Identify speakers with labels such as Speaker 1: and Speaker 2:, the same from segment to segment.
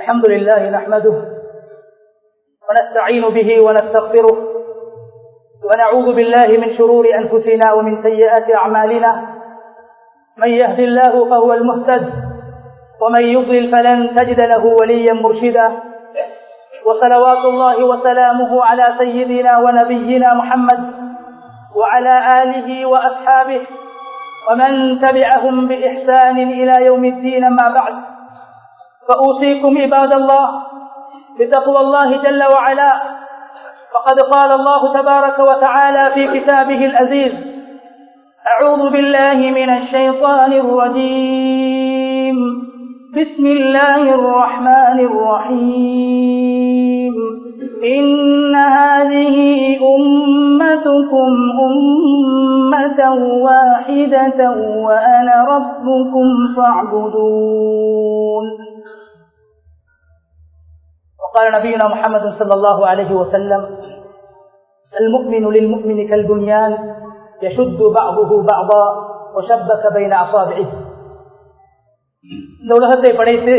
Speaker 1: الحمد لله نحمده ونستعين به ونستغفره ونعوذ بالله من شرور أنفسنا ومن سيئات أعمالنا من يهد الله فهو المهتد ومن يضلل فلن تجد له وليا مرشدا وصلوات الله وسلامه على سيدنا ونبينا محمد وعلى آله وأصحابه ومن تبعهم بإحسان إلى يوم الدين ما بعد فأوصيكم عباد الله بتقوى الله جل وعلا فقد قال الله تبارك وتعالى في كتابه العزيز أعوذ بالله من الشيطان الرجيم بسم الله الرحمن الرحيم إن هذه أمتكم أمة واحدة وأنا ربكم فاعبدون وقال نبينا محمد صلى الله عليه وسلم المؤمن للمؤمن كالبنيان يشد بعضه بعضا وشبك بين أصابعه இந்த உலகத்தை படைத்து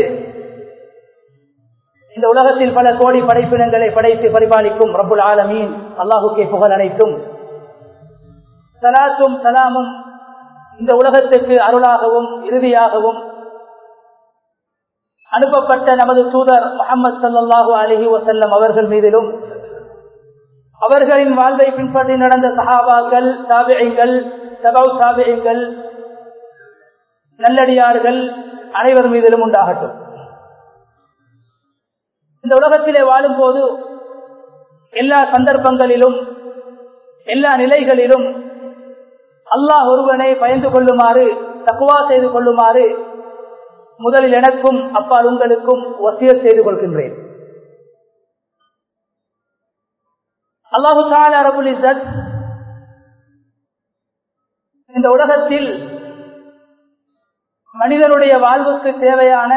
Speaker 1: இந்த உலகத்தில் பல கோடி படைப்பினங்களை படைத்து பரிபாலிக்கும் ரபுல் ஆலமீன் அல்லாஹுக்கே புகழ் அனைத்தும் சலாத்தும் சலாமும் இந்த உலகத்துக்கு அருளாகவும் இறுதியாகவும் அனுப்பப்பட்ட நமது தூதர் முகமது சல்லாஹூ அலஹி வசல்லம் அவர்கள் மீதிலும் அவர்களின் வாழ்வை பின்பற்றி நடந்த சஹாபாக்கள் சாபியங்கள் சபவ் சாபியங்கள் நல்லடியார்கள் அனைவர் மீதிலும் உண்டாகட்டும் இந்த உலகத்திலே வாழும் போது எல்லா சந்தர்ப்பங்களிலும் எல்லா நிலைகளிலும் அல்லாஹ் ஒருவனை பயந்து கொள்ளுமாறு தக்குவா செய்து கொள்ளுமாறு முதலில் எனக்கும் அப்பால் உங்களுக்கும் வசியத் செய்து கொள்கின்றேன் அல்லாஹு தால அரபுல் இசத் இந்த உலகத்தில் மனிதனுடைய வாழ்வுக்கு தேவையான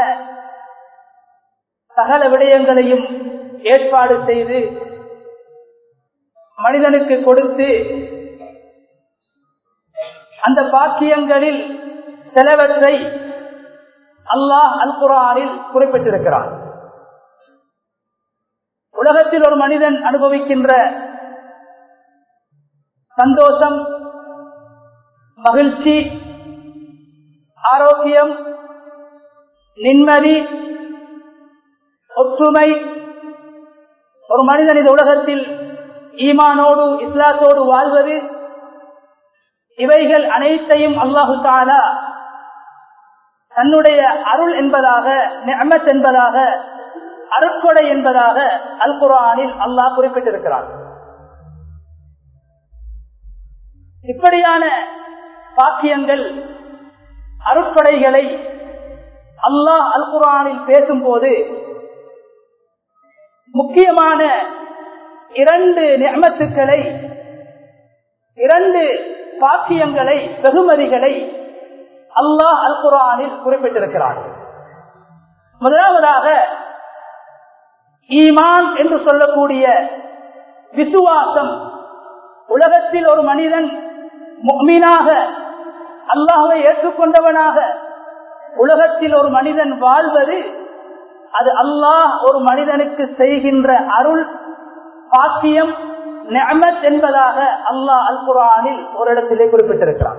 Speaker 1: சகல விடயங்களையும் ஏற்பாடு செய்து மனிதனுக்கு கொடுத்து அந்த பாக்கியங்களில் சிலவற்றை அல்லாஹ் அல் குரானில் குறிப்பிட்டிருக்கிறான் உலகத்தில் ஒரு மனிதன் அனுபவிக்கின்ற சந்தோஷம் மகிழ்ச்சி ஆரோக்கியம் நிம்மதி ஒற்றுமை ஒரு மனிதன் இந்த உலகத்தில் ஈமானோடு இஸ்லாத்தோடு வாழ்வது இவைகள் அனைத்தையும் அல்லாஹு தாலா தன்னுடைய அருள் என்பதாக நெமத் என்பதாக அருட்கொடை என்பதாக அல் குரானில் அல்லாஹ் குறிப்பிட்டிருக்கிறார் இப்படியான பாக்கியங்கள் அருட்கொடைகளை அல்லாஹ் அல் குரானில் பேசும்போது முக்கியமான இரண்டு நியமத்துக்களை இரண்டு பாக்கியங்களை வெகுமதிகளை அல்லாஹ் அல் குரானில் குறிப்பிட்டிருக்கிறார் முதலாவதாக ஈமான் என்று சொல்லக்கூடிய விசுவாசம் உலகத்தில் ஒரு மனிதன் மீனாக அல்லாஹை ஏற்றுக்கொண்டவனாக உலகத்தில் ஒரு மனிதன் வாழ்வது அது அல்லாஹ் ஒரு மனிதனுக்கு செய்கின்ற அருள் பாக்கியம் நெமத் என்பதாக அல்லாஹ் அல் குரானில் ஒரு இடத்திலே குறிப்பிட்டிருக்கிறார்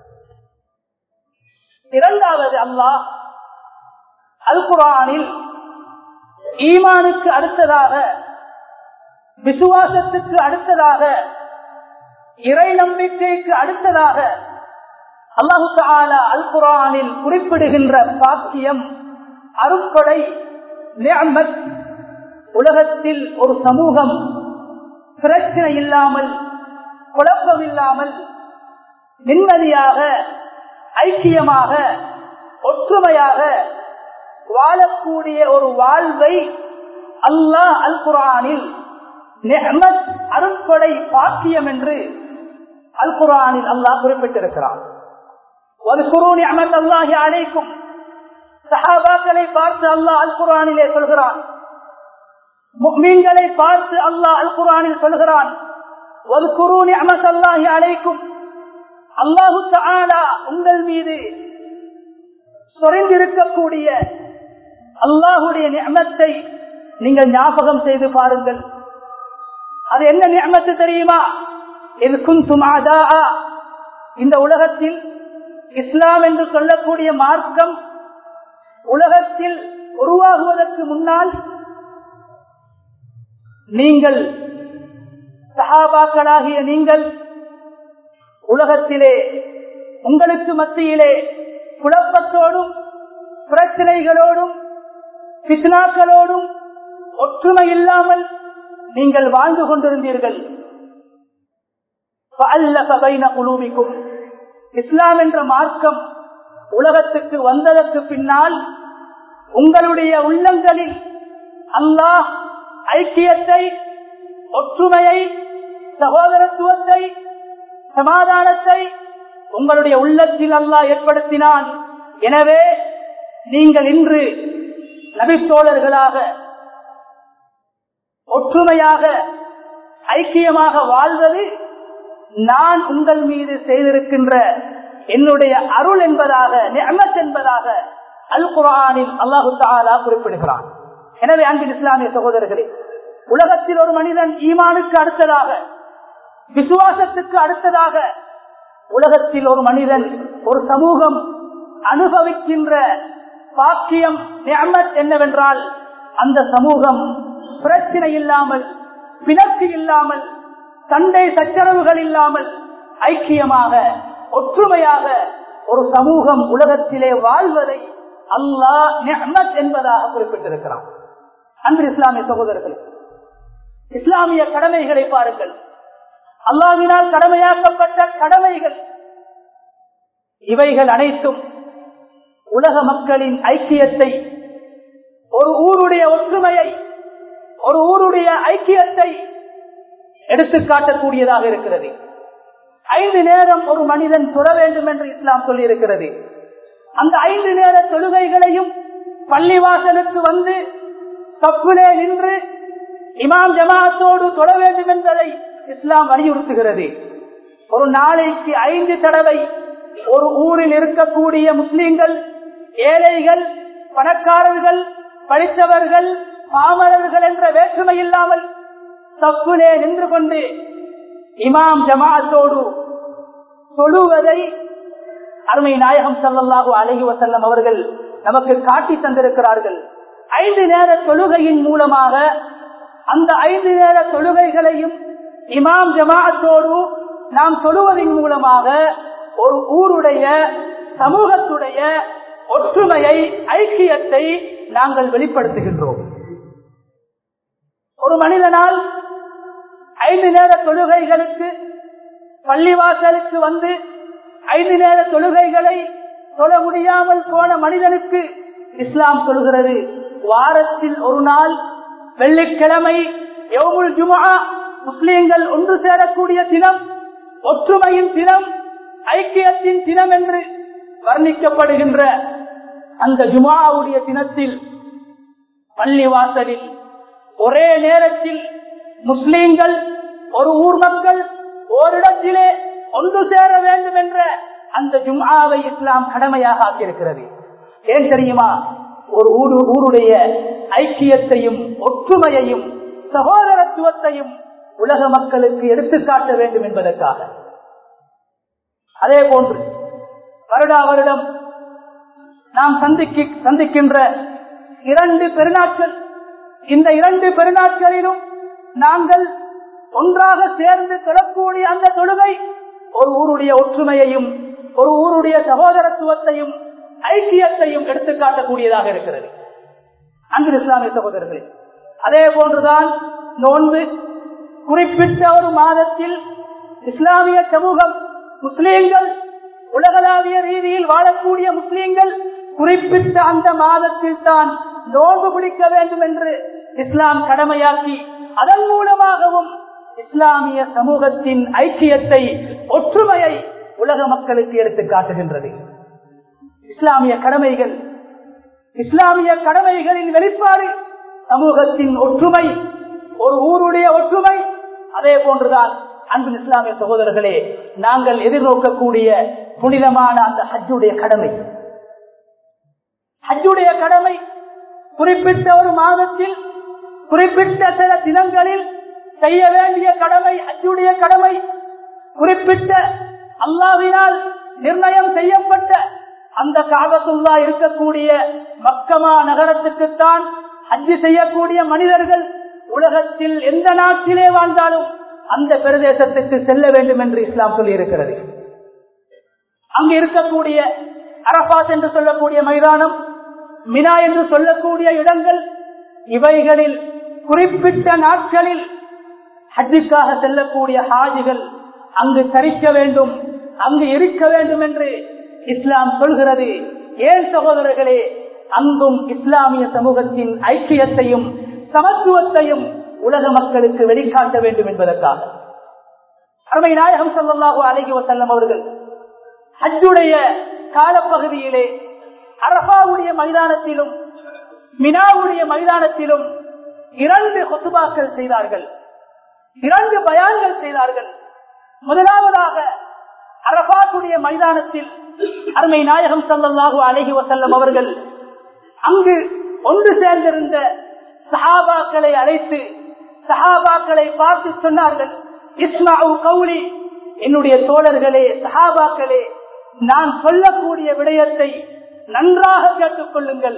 Speaker 1: இரண்டாவது அல்லாஹ் அல் குரானில் ஈமானுக்கு அடுத்ததாக விசுவாசத்துக்கு அடுத்ததாக இறை நம்பிக்கைக்கு அடுத்ததாக அல்லாஹு தாலா அல் குரானில் குறிப்பிடுகின்ற பாக்கியம் அருப்படை உலகத்தில் ஒரு சமூகம் பிரச்சனை இல்லாமல் குழப்பம் இல்லாமல் நிம்மதியாக ஐக்கியமாக ஒற்றுமையாக வாழக்கூடிய ஒரு வாழ்வை அல்லாஹ் அல் குரானில் அருட்படை பாக்கியம் என்று அல் குரானில் அல்லாஹ் குறிப்பிட்டிருக்கிறார் ஒரு குரு அமத் அல்லாஹி அழைக்கும் சஹாபாக்களை பார்த்து அல்லாஹ் அல் குரானிலே சொல்கிறான் மீன்களை பார்த்து அல்லாஹ் அல் குரானில் சொல்கிறான் ஒரு குரு அமத் அல்லாஹி அழைக்கும் அல்லாஹு உங்கள் மீது சொரிந்திருக்கக்கூடிய அல்லாஹுடைய நியமத்தை நீங்கள் ஞாபகம் செய்து பாருங்கள் அது என்ன நியமத்து தெரியுமா இது குந்தும் இந்த உலகத்தில் இஸ்லாம் என்று சொல்லக்கூடிய மார்க்கம் உலகத்தில் உருவாகுவதற்கு முன்னால் நீங்கள் சகாபாக்களாகிய நீங்கள் உலகத்திலே உங்களுக்கு மத்தியிலே குழப்பத்தோடும் பிரச்சனைகளோடும் பித்னாக்களோடும் ஒற்றுமை இல்லாமல் நீங்கள் வாழ்ந்து கொண்டிருந்தீர்கள் குழுவிக்கும் இஸ்லாம் என்ற மார்க்கம் உலகத்துக்கு வந்ததற்கு பின்னால் உங்களுடைய உள்ளங்களில் அல்லாஹ் ஐக்கியத்தை ஒற்றுமையை சகோதரத்துவத்தை சமாதானத்தை உங்களுடைய உள்ளத்தில் அல்லாஹ் ஏற்படுத்தினான் எனவே நீங்கள் இன்று நபித்தோழர்களாக ஒற்றுமையாக ஐக்கியமாக வாழ்வது நான் உங்கள் மீது செய்திருக்கின்ற என்னுடைய அருள் என்பதாக நியமத் என்பதாக அல் குரானில் அல்லாஹு தாலா குறிப்பிடுகிறான் எனவே அன்பின் இஸ்லாமிய சகோதரர்களே உலகத்தில் ஒரு மனிதன் ஈமானுக்கு அடுத்ததாக விசுவாசத்துக்கு அடுத்ததாக உலகத்தில் ஒரு மனிதன் ஒரு சமூகம் அனுபவிக்கின்ற பாக்கியம் நியமத் என்னவென்றால் அந்த சமூகம் பிரச்சனை இல்லாமல் பிணக்கு இல்லாமல் சண்டை சச்சரவுகள் இல்லாமல் ஐக்கியமாக ஒற்றுமையாக ஒரு சமூகம் உலகத்திலே வாழ்வதை அல்லாஹ் நியமத் என்பதாக குறிப்பிட்டிருக்கிறான் அன்று இஸ்லாமிய சகோதரர்கள் இஸ்லாமிய கடமைகளை பாருங்கள் அல்லாவினால் கடமையாக்கப்பட்ட கடமைகள் இவைகள் அனைத்தும் உலக மக்களின் ஐக்கியத்தை ஒரு ஊருடைய ஒற்றுமையை ஒரு ஊருடைய ஐக்கியத்தை எடுத்து காட்டக்கூடியதாக இருக்கிறது ஐந்து நேரம் ஒரு மனிதன் தொழ வேண்டும் என்று இஸ்லாம் சொல்லி இருக்கிறது அந்த ஐந்து நேர தொழுகைகளையும் பள்ளிவாசலுக்கு வந்து சப்புலே நின்று இமாம் ஜமாத்தோடு தொழ வேண்டும் என்பதை இஸ்லாம் வலியுறுத்துகிறது ஒரு நாளைக்கு ஐந்து தடவை ஒரு ஊரில் இருக்கக்கூடிய முஸ்லிம்கள் ஏழைகள் பணக்காரர்கள் படித்தவர்கள் பாமரர்கள் என்ற வேற்றுமை இல்லாமல் தப்புலே நின்று கொண்டு இமாம் ஜமாத்தோடு சொல்லுவதை அருமை நாயகம் சல்லாஹூ அலஹி வசல்லம் அவர்கள் நமக்கு காட்டி தந்திருக்கிறார்கள் ஐந்து நேர தொழுகையின் மூலமாக அந்த ஐந்து நேர தொழுகைகளையும் இமாம் ஜமாஅத்தோடு நாம் சொல்லுவதன் மூலமாக ஒரு ஊருடைய சமூகத்துடைய ஒற்றுமையை ஐக்கியத்தை நாங்கள் வெளிப்படுத்துகின்றோம் ஒரு மனிதனால் ஐந்து நேர தொழுகைகளுக்கு பள்ளிவாசலுக்கு வந்து ஐந்து நேர தொழுகைகளை தொழ முடியாமல் போன மனிதனுக்கு இஸ்லாம் சொல்கிறது வாரத்தில் ஒரு நாள் வெள்ளிக்கிழமை யோமுல் ஜுமா முஸ்லீம்கள் ஒன்று சேரக்கூடிய தினம் ஒற்றுமையின் தினம் ஐக்கியத்தின் தினம் என்று வர்ணிக்கப்படுகின்ற அந்த ஜுமாவுடைய தினத்தில் பள்ளிவாசலில் ஒரே நேரத்தில் முஸ்லீம்கள் ஒரு ஊர் மக்கள் ஓரிடத்திலே ஒன்று சேர வேண்டும் என்ற அந்த ஜும்ஆவை இஸ்லாம் கடமையாக ஆக்கியிருக்கிறது ஏன் தெரியுமா ஒரு ஊரு ஊருடைய ஐக்கியத்தையும் ஒற்றுமையையும் சகோதரத்துவத்தையும் உலக மக்களுக்கு எடுத்துக்காட்ட வேண்டும் என்பதற்காக அதே போன்று வருடா வருடம் நாம் சந்திக்க சந்திக்கின்ற இரண்டு பெருநாட்கள் இந்த இரண்டு பெருநாட்களிலும் நாங்கள் ஒன்றாக சேர்ந்து தொழக்கூடிய அந்த தொழுகை ஒரு ஊருடைய ஒற்றுமையையும் ஒரு ஊருடைய சகோதரத்துவத்தையும் ஐக்கியத்தையும் எடுத்துக்காட்டக்கூடியதாக இருக்கிறது அன்பு இஸ்லாமிய சகோதரர்களே அதே போன்றுதான் நோன்பு குறிப்பிட்ட ஒரு மாதத்தில் இஸ்லாமிய சமூகம் முஸ்லீம்கள் உலகளாவிய ரீதியில் வாழக்கூடிய முஸ்லீம்கள் குறிப்பிட்ட அந்த மாதத்தில் தான் நோன்பு பிடிக்க வேண்டும் என்று இஸ்லாம் கடமையாக்கி அதன் மூலமாகவும் இஸ்லாமிய சமூகத்தின் ஐக்கியத்தை ஒற்றுமையை உலக மக்களுக்கு எடுத்து காட்டுகின்றது இஸ்லாமிய கடமைகள் இஸ்லாமிய கடமைகளின் வெளிப்பாடு சமூகத்தின் ஒற்றுமை ஒரு ஊருடைய ஒற்றுமை அதே போன்றுதான் அன்பின் இஸ்லாமிய சகோதரர்களே நாங்கள் எதிர்நோக்கக்கூடிய புனிதமான அந்த ஹஜ்ஜுடைய கடமை ஹஜ்ஜுடைய கடமை குறிப்பிட்ட ஒரு மாதத்தில் குறிப்பிட்ட சில தினங்களில் செய்ய வேண்டிய கடமை அச்சுடைய கடமை குறிப்பிட்ட அல்லாவினால் நிர்ணயம் செய்யப்பட்ட அந்த காபத்துல்லா இருக்கக்கூடிய மக்கமா நகரத்துக்குத்தான் ஹஜ்ஜு செய்யக்கூடிய மனிதர்கள் உலகத்தில் எந்த நாட்டிலே வாழ்ந்தாலும் அந்த பிரதேசத்துக்கு செல்ல வேண்டும் என்று இஸ்லாம் சொல்லி இருக்கிறது அங்கு இருக்கக்கூடிய அரபாத் என்று சொல்லக்கூடிய மைதானம் மினா என்று சொல்லக்கூடிய இடங்கள் இவைகளில் குறிப்பிட்ட நாட்களில் ஹஜ்ஜுக்காக செல்லக்கூடிய ஹாஜிகள் அங்கு தரிக்க வேண்டும் அங்கு இருக்க வேண்டும் என்று இஸ்லாம் சொல்கிறது ஏன் சகோதரர்களே அங்கும் இஸ்லாமிய சமூகத்தின் ஐக்கியத்தையும் சமத்துவத்தையும் உலக மக்களுக்கு வெளிக்காட்ட வேண்டும் என்பதற்காக அருமை நாயகம் சல்லாஹூ அலஹி வசல்லம் அவர்கள் ஹஜ்ஜுடைய காலப்பகுதியிலே அரபாவுடைய மைதானத்திலும் மினாவுடைய மைதானத்திலும் இரண்டு கொத்துபாக்கள் செய்தார்கள் இரண்டு பயான்கள் செய்தார்கள் முதலாவதாக அரபாத்துடைய மைதானத்தில் அருமை நாயகம் சல்லாஹூ அலஹி வசல்லம் அவர்கள் அங்கு ஒன்று சேர்ந்திருந்த சஹாபாக்களை அழைத்து சஹாபாக்களை பார்த்து சொன்னார்கள் இஸ்மாவு கௌலி என்னுடைய தோழர்களே சஹாபாக்களே நான் சொல்லக்கூடிய விடயத்தை நன்றாக கேட்டுக் கொள்ளுங்கள்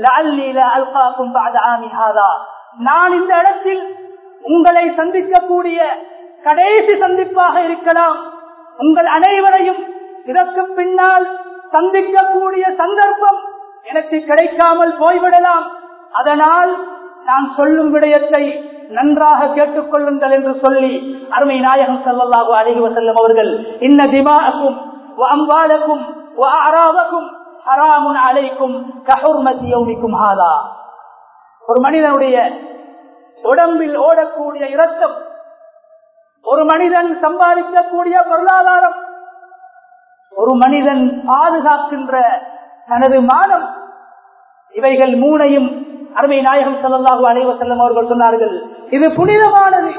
Speaker 1: நான் இந்த இடத்தில் உங்களை சந்திக்கக்கூடிய கடைசி சந்திப்பாக இருக்கலாம் உங்கள் அனைவரையும் இதற்கு பின்னால் சந்திக்கக்கூடிய சந்தர்ப்பம் எனக்கு கிடைக்காமல் போய்விடலாம் அதனால் நான் சொல்லும் விடயத்தை நன்றாக கேட்டுக்கொள்ளுங்கள் என்று சொல்லி அருமை நாயகம் செல்லல்லாக அழகி செல்லும் அவர்கள் இன்ன திமாக்கும் அம்பாலக்கும் அராதக்கும் ஹராமுன் அலைக்கும் கஹுர்மதி யௌமிக்கும் ஹாதா ஒரு மனிதனுடைய உடம்பில் ஓடக்கூடிய இரத்தம் ஒரு மனிதன் சம்பாதிக்கக்கூடிய பொருளாதாரம் ஒரு மனிதன் பாதுகாக்கின்ற தனது மானம் இவைகள் மூனையும் அருமை நாயகம் செல்லல்லாஹு அலைவ செல்லம் அவர்கள் சொன்னார்கள் இது புனிதமானது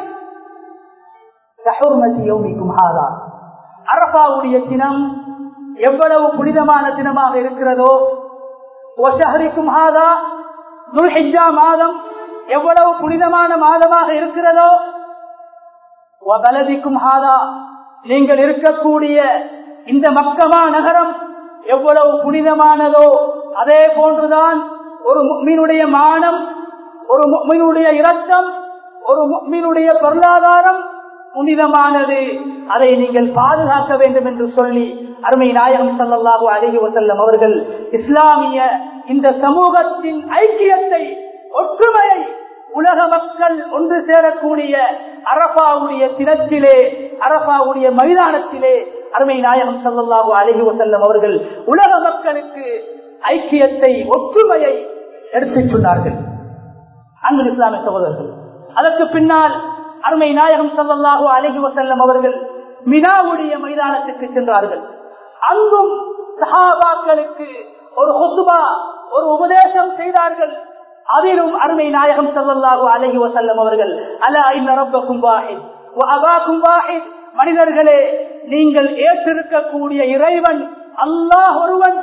Speaker 1: அரபாவுடைய தினம் எவ்வளவு புனிதமான தினமாக இருக்கிறதோ ஒஷஹரிக்கும் ஹாதா துல்ஹிஜா மாதம் எவ்வளவு புனிதமான மாதமாக இருக்கிறதோ வலதிக்கும் ஹாதா நீங்கள் இருக்கக்கூடிய இந்த மக்கமா நகரம் எவ்வளவு புனிதமானதோ அதே போன்றுதான் ஒரு மீனுடைய மானம் ஒரு மீனுடைய இரத்தம் ஒரு மீனுடைய பொருளாதாரம் புனிதமானது அதை நீங்கள் பாதுகாக்க வேண்டும் என்று சொல்லி அருமை நாயகம் சல்லாஹூ அழகி வசல்லம் அவர்கள் இஸ்லாமிய இந்த சமூகத்தின் ஐக்கியத்தை ஒற்றுமையை உலக மக்கள் ஒன்று சேரக்கூடிய அரபாவுடைய தினத்திலே அரபாவுடைய மைதானத்திலே அருமை நாயகம் சல்லாஹூ அழகி வசல்லம் அவர்கள் உலக மக்களுக்கு ஐக்கியத்தை ஒற்றுமையை எடுத்துச் சொன்னார்கள் அன்பு இஸ்லாமிய சகோதரர்கள் அதற்கு பின்னால் அருமை நாயகம் சல்லாஹூ அழகி வசல்லம் அவர்கள் மினாவுடைய மைதானத்துக்கு சென்றார்கள் அங்கும் சஹாபாக்களுக்கு ஒரு ஹொசுபா ஒரு உபதேசம் செய்தார்கள் அதிலும் அருமை நாயகம் சல்லாஹூ அழகி வசல்லம் அவர்கள் அலா இந்த ரப்பக்கும் வாஹித் அபாக்கும் வாஹித் மனிதர்களே நீங்கள் ஏற்றிருக்கக்கூடிய இறைவன் அல்லாஹ் ஒருவன்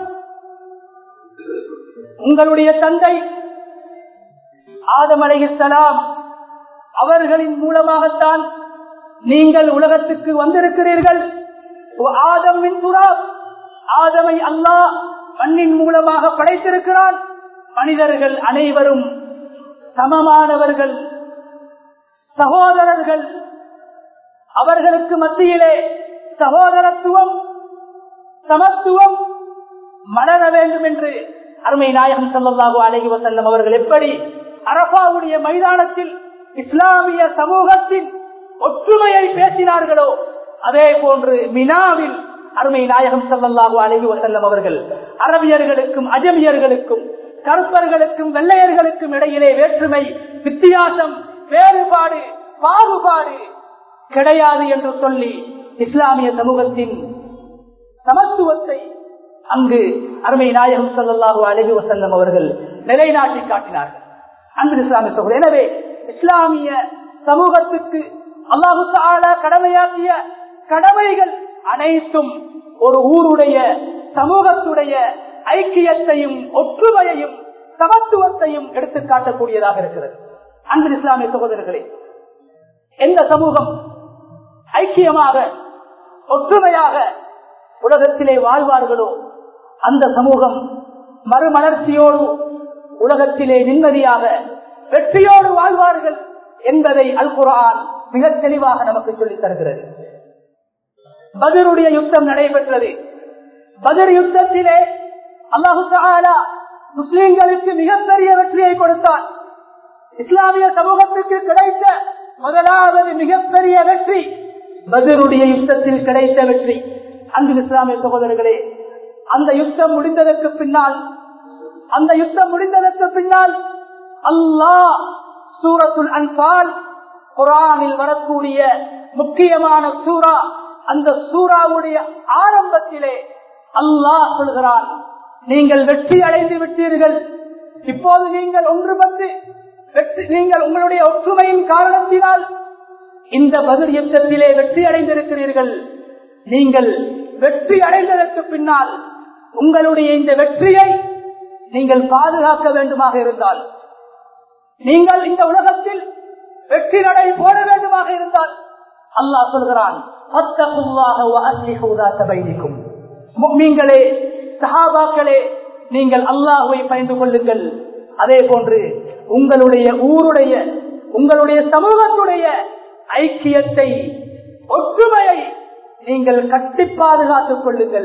Speaker 1: உங்களுடைய தந்தை ஆதம் அலைஹிஸ்லாம் அவர்களின் மூலமாகத்தான் நீங்கள் உலகத்துக்கு வந்திருக்கிறீர்கள் ஆதம் ஆதமை அல்லாஹ் மண்ணின் மூலமாக படைத்திருக்கிறான் மனிதர்கள் அனைவரும் சமமானவர்கள் சகோதரர்கள் அவர்களுக்கு மத்தியிலே சகோதரத்துவம் சமத்துவம் மலர வேண்டும் என்று அருமை நாயகம் சல்லாஹூ அலஹி வசல்லம் அவர்கள் எப்படி அரபாவுடைய மைதானத்தில் இஸ்லாமிய சமூகத்தின் ஒற்றுமையை பேசினார்களோ அதே போன்று மினாவில் அருமை நாயகம் சல்லாஹூ அலஹி வசல்லம் அவர்கள் அரபியர்களுக்கும் அஜமியர்களுக்கும் கருப்பர்களுக்கும் வெள்ளையர்களுக்கும் இடையிலே வேற்றுமை வித்தியாசம் வேறுபாடு பாகுபாடு கிடையாது என்று சொல்லி இஸ்லாமிய சமூகத்தின் சமத்துவத்தை அங்கு அருமை நாயகம் சல்லாஹூ அலஹி வசல்லம் அவர்கள் நிலைநாட்டி காட்டினார்கள் அன்பு இஸ்லாமிய சகோதரர் எனவே இஸ்லாமிய சமூகத்துக்கு அல்லாஹு தாலா கடமையாக்கிய கடமைகள் அனைத்தும் ஒரு ஊருடைய சமூகத்துடைய ஐக்கியத்தையும் ஒற்றுமையையும் சமத்துவத்தையும் எடுத்து காட்டக்கூடியதாக இருக்கிறது அன்பு இஸ்லாமிய சகோதரர்களே எந்த சமூகம் ஐக்கியமாக ஒற்றுமையாக உலகத்திலே வாழ்வார்களோ அந்த சமூகம் மறுமலர்ச்சியோடு உலகத்திலே நிம்மதியாக வெற்றியோடு வாழ்வார்கள் என்பதை அல் குரான் மிக தெளிவாக நமக்கு சொல்லித் தருகிறது பதிலுடைய யுத்தம் நடைபெற்றது பதில் யுத்தத்திலே அல்லாஹு தஆலா முஸ்லிம்களுக்கு மிகப்பெரிய வெற்றியை கொடுத்தான் இஸ்லாமிய சமூகத்துக்கு கிடைத்த முதலாவது மிகப்பெரிய வெற்றி பதிலுடைய யுத்தத்தில் கிடைத்த வெற்றி அன்பு இஸ்லாமிய சகோதரர்களே அந்த யுத்தம் முடிந்ததற்கு பின்னால் அந்த யுத்தம் முடிந்ததற்கு பின்னால் அல்லாஹ் சூரத்துல் அன்பால் குரானில் வரக்கூடிய முக்கியமான சூரா அந்த சூறாவுடைய ஆரம்பத்திலே அல்லாஹ் சொல்கிறான் நீங்கள் வெற்றி அடைந்து விட்டீர்கள் இப்போது நீங்கள் ஒன்றுபட்டு வெற்றி நீங்கள் உங்களுடைய ஒற்றுமையின் காரணத்தினால் இந்த பதில் யுத்தத்திலே வெற்றி அடைந்திருக்கிறீர்கள் நீங்கள் வெற்றி அடைந்ததற்கு பின்னால் உங்களுடைய இந்த வெற்றியை நீங்கள் பாதுகாக்க வேண்டுமாக இருந்தால் நீங்கள் இந்த உலகத்தில் வெற்றி நடை போட வேண்டுமாக இருந்தால் அல்லாஹ் சொல்கிறான் நீங்களே சஹாபாக்களே நீங்கள் அல்லாஹுவை பயந்து கொள்ளுங்கள் அதே போன்று உங்களுடைய ஊருடைய உங்களுடைய சமூகத்துடைய ஐக்கியத்தை ஒற்றுமையை நீங்கள் கட்டி பாதுகாத்துக் கொள்ளுங்கள்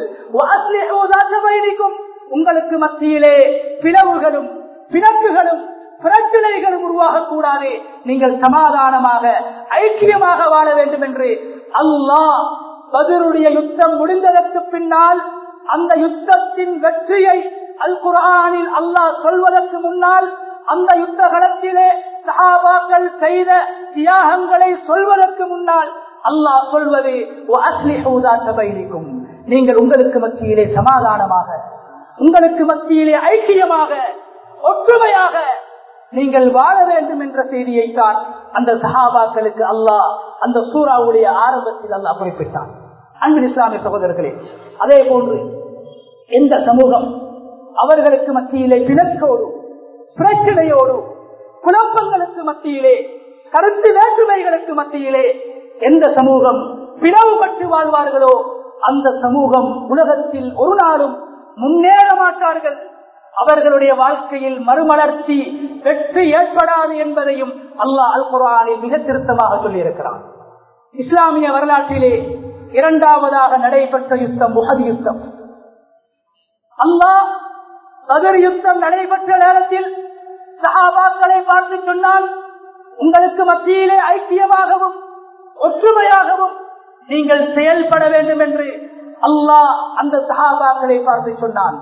Speaker 1: உங்களுக்கு மத்தியிலே பிளவுகளும் பிணக்குகளும் பிரச்சனைகளும் உருவாகக்கூடாது நீங்கள் சமாதானமாக ஐக்கியமாக வாழ வேண்டும் என்று அல்லாஹ் பதிலுடைய யுத்தம் முடிந்ததற்கு பின்னால் அந்த யுத்தத்தின் வெற்றியை அல் குரானில் அல்லாஹ் சொல்வதற்கு முன்னால் அந்த யுத்த களத்திலே சஹாபாக்கள் செய்த தியாகங்களை சொல்வதற்கு முன்னால் அல்லாஹ் சொல்வது சபைக்கும் நீங்கள் உங்களுக்கு மத்தியிலே சமாதானமாக உங்களுக்கு மத்தியிலே ஐக்கியமாக ஒற்றுமையாக நீங்கள் வாழ வேண்டும் என்ற செய்தியை தான் அந்த சஹாபாக்களுக்கு அல்லாஹ் அந்த சூறாவுடைய ஆரம்பத்தில் அல்லாஹ் குறிப்பிட்டான் அன்பு இஸ்லாமிய சகோதரர்களே அதே போன்று எந்த சமூகம் அவர்களுக்கு மத்தியிலே பிணக்கோடு பிரச்சனையோடு குழப்பங்களுக்கு மத்தியிலே கருத்து வேற்றுமைகளுக்கு மத்தியிலே எந்த சமூகம் பிளவுபட்டு வாழ்வார்களோ அந்த சமூகம் உலகத்தில் ஒரு நாளும் முன்னேற மாட்டார்கள் அவர்களுடைய வாழ்க்கையில் மறுமலர்ச்சி வெற்றி ஏற்படாது என்பதையும் அல்லாஹ் அல் குரானில் மிக திருத்தமாக சொல்லியிருக்கிறான் இஸ்லாமிய வரலாற்றிலே இரண்டாவதாக நடைபெற்ற யுத்தம் முகது யுத்தம் அல்லாஹ் பகர் யுத்தம் நடைபெற்ற நேரத்தில் சஹாபாக்களை பார்த்து சொன்னால் உங்களுக்கு மத்தியிலே ஐக்கியமாகவும் ஒற்றுமையாகவும் நீங்கள் செயல்பட வேண்டும் என்று அல்லாஹ் அந்த சஹாபாக்களை பார்த்து சொன்னான்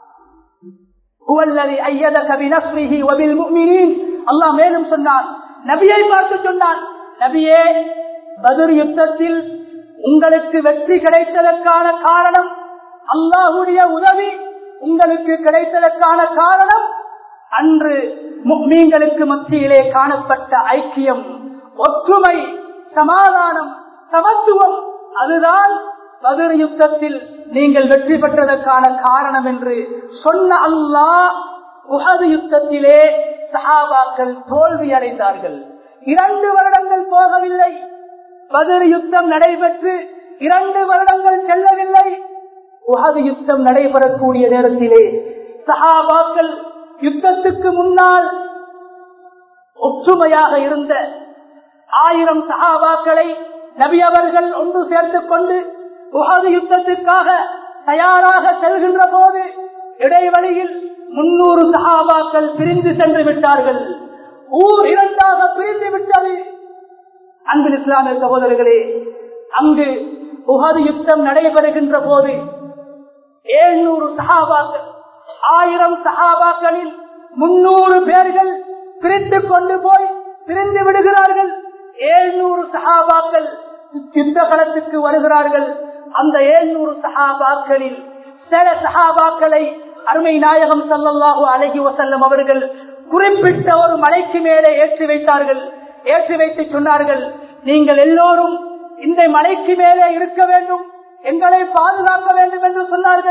Speaker 1: அல்லாஹ் மேலும் சொன்னான் நபியை பார்த்து சொன்னான் நபியே பதிர் யுத்தத்தில் உங்களுக்கு வெற்றி கிடைத்ததற்கான காரணம் அல்லாஹுடைய உதவி உங்களுக்கு கிடைத்ததற்கான காரணம் அன்று மீன்களுக்கு மத்தியிலே காணப்பட்ட ஐக்கியம் ஒற்றுமை சமாதானம் சமத்துவம் அதுதான் பதிர் யுத்தத்தில் நீங்கள் வெற்றி பெற்றதற்கான காரணம் என்று சொன்ன அல்லாஹ் உகது யுத்தத்திலே சஹாபாக்கள் தோல்வி அடைந்தார்கள் இரண்டு வருடங்கள் போகவில்லை பதிர் யுத்தம் நடைபெற்று இரண்டு வருடங்கள் செல்லவில்லை உகது யுத்தம் நடைபெறக்கூடிய நேரத்திலே சஹாபாக்கள் யுத்தத்துக்கு முன்னால் ஒற்றுமையாக இருந்த ஆயிரம் சஹாபாக்களை நபி அவர்கள் ஒன்று சேர்த்துக் கொண்டு உகது யுத்தத்திற்காக தயாராக செல்கின்ற போது இடைவெளியில் முன்னூறு சஹாபாக்கள் பிரிந்து சென்று விட்டார்கள் ஊர் இரண்டாக பிரிந்து விட்டது அன்பில் இஸ்லாமிய சகோதரர்களே அங்கு உகது யுத்தம் நடைபெறுகின்ற போது ஏழ்நூறு சஹாபாக்கள் ஆயிரம் சஹாபாக்களில் முன்னூறு பேர்கள் பிரித்துக் கொண்டு போய் பிரிந்து விடுகிறார்கள் ஏழ்நூறு சஹாபாக்கள் யுத்த களத்துக்கு வருகிறார்கள் அந்த ஏழ்நூறு சஹாபாக்களில் சில சஹாபாக்களை அருமை நாயகம் சல்லல்லாஹு அழகி வசல்லம் அவர்கள் குறிப்பிட்ட ஒரு மலைக்கு மேலே ஏற்றி வைத்தார்கள் ஏற்றி வைத்து சொன்னார்கள் நீங்கள் எல்லோரும் இந்த மலைக்கு மேலே இருக்க வேண்டும் எங்களை பாதுகாக்க வேண்டும் என்று சொன்னார்கள்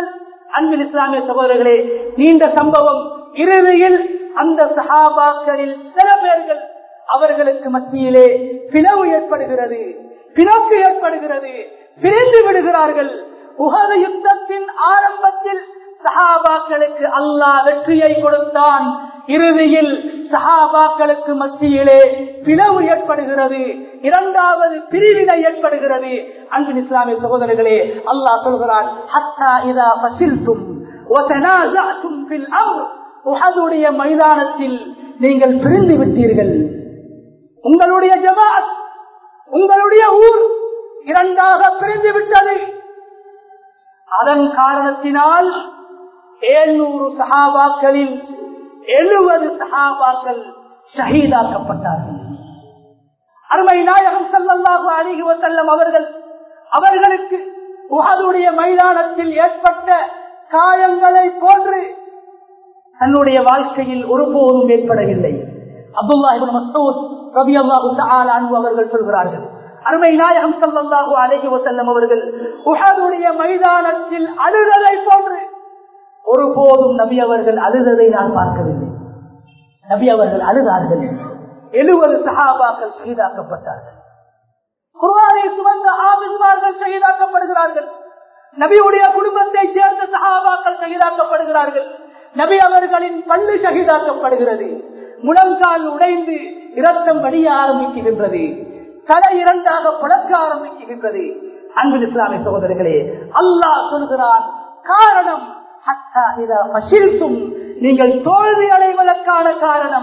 Speaker 1: அன்பில் இஸ்லாமிய சகோதரர்களே நீண்ட சம்பவம் இறுதியில் அந்த சஹாபாக்களில் சில பேர்கள் அவர்களுக்கு மத்தியிலே பிளவு ஏற்படுகிறது பிணக்கு ஏற்படுகிறது பிரிந்து விடுகிறார்கள் உகத யுத்தத்தின் ஆரம்பத்தில் சஹாபாக்களுக்கு அல்லாஹ் வெற்றியை கொடுத்தான் இறுதியில் சஹாபாக்களுக்கு மத்தியிலே பிளவு ஏற்படுகிறது இரண்டாவது பிரிவினை ஏற்படுகிறது அன்பின் இஸ்லாமிய சகோதரர்களே அல்லாஹ் சொல்கிறான் ஹத்தா இதா பசில்தும் உஹதுடைய மைதானத்தில் நீங்கள் பிரிந்து விட்டீர்கள் உங்களுடைய ஜமாத் உங்களுடைய ஊர் இரண்டாக பிரிந்து விட்டது அதன் காரணத்தினால் ஏழ்நூறு சகாபாக்களில் எழுபது சகாபாக்கள் ஷஹீதாக்கப்பட்டார்கள் அருமை நாயகம் செல்லல்லாக அணுகி செல்லும் அவர்கள் அவர்களுக்கு உகதுடைய மைதானத்தில் ஏற்பட்ட காயங்களை போன்று தன்னுடைய வாழ்க்கையில் ஒருபோதும் ஏற்படவில்லை அப்துல்லாஹிபின் மசூத் ரபி அல்லாஹு அன்பு அவர்கள் சொல்கிறார்கள் அருமை நாயகம் சல்லாஹூ அலஹி வசல்லம் அவர்கள் உஹதுடைய மைதானத்தில் அழுதலை போன்று ஒருபோதும் நபி அவர்கள் அழுததை நான் பார்க்கவில்லை நபி அவர்கள் அழுதார்கள் எழுபது சகாபாக்கள் சகிதாக்கப்பட்டார்கள் குர்ஆனை சுமந்த ஆபிஸ்மார்கள் சகிதாக்கப்படுகிறார்கள் நபியுடைய குடும்பத்தை சேர்ந்த சகாபாக்கள் சகிதாக்கப்படுகிறார்கள் நபி அவர்களின் பள்ளு சகிதாக்கப்படுகிறது முழங்கால் உடைந்து இரத்தம் வடிய ஆரம்பிக்கின்றது தலை இரண்டாக புழக்க ஆரம்பிக்கின்றது அன்பில் இஸ்லாமிய சகோதரர்களே அல்லாஹ் சொல்கிறான் காரணம் நீங்கள் தோல்வி அடைவதற்கான காரணம்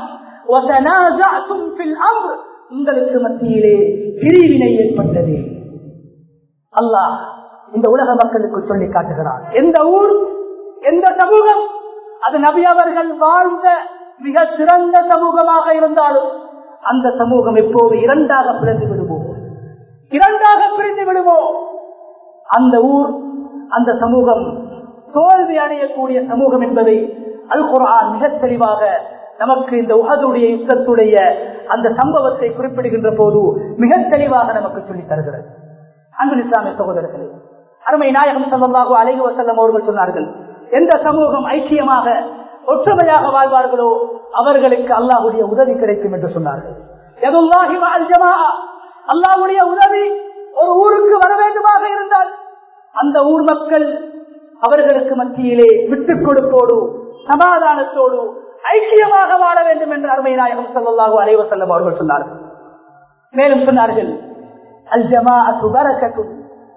Speaker 1: உங்களுக்கு மத்தியிலே பிரிவினை ஏற்பட்டது அல்லாஹ் இந்த உலக மக்களுக்கு சொல்லி காட்டுகிறான் எந்த ஊர் எந்த சமூகம் அது நபி அவர்கள் வாழ்ந்த மிக சிறந்த சமூகமாக இருந்தாலும் அந்த சமூகம் எப்போது இரண்டாக பிளந்து விடுவோம் இரண்டாக பிரிந்து விடுவோம் அந்த ஊர் அந்த சமூகம் தோல்வி அடையக்கூடிய சமூகம் என்பதை அல் குரான் மிக தெளிவாக நமக்கு இந்த உகதுடைய யுத்தத்துடைய அந்த சம்பவத்தை குறிப்பிடுகின்ற போது மிக தெளிவாக நமக்கு சொல்லி தருகிறது அன்பு இஸ்லாமிய சகோதரர்களே அருமை நாயகம் சல்லாஹு அலைஹி வசல்லம் அவர்கள் சொன்னார்கள் எந்த சமூகம் ஐக்கியமாக ஒற்றுமையாக வாழ்வார்களோ அவர்களுக்கு அல்லாஹுடைய உதவி கிடைக்கும் என்று சொன்னார்கள் அல்லாஹுடைய உதவி ஒரு ஊருக்கு வர வேண்டுமாக இருந்தால் அந்த ஊர் மக்கள் அவர்களுக்கு மத்தியிலே விட்டுக் கொடுப்போடு சமாதானத்தோடு ஐக்கியமாக வாழ வேண்டும் என்று அருமை நாயகம் சொல்லலாக அலைவ செல்லம் அவர்கள் சொன்னார்கள் மேலும் சொன்னார்கள் அல் ஜமா சுபரக்கும்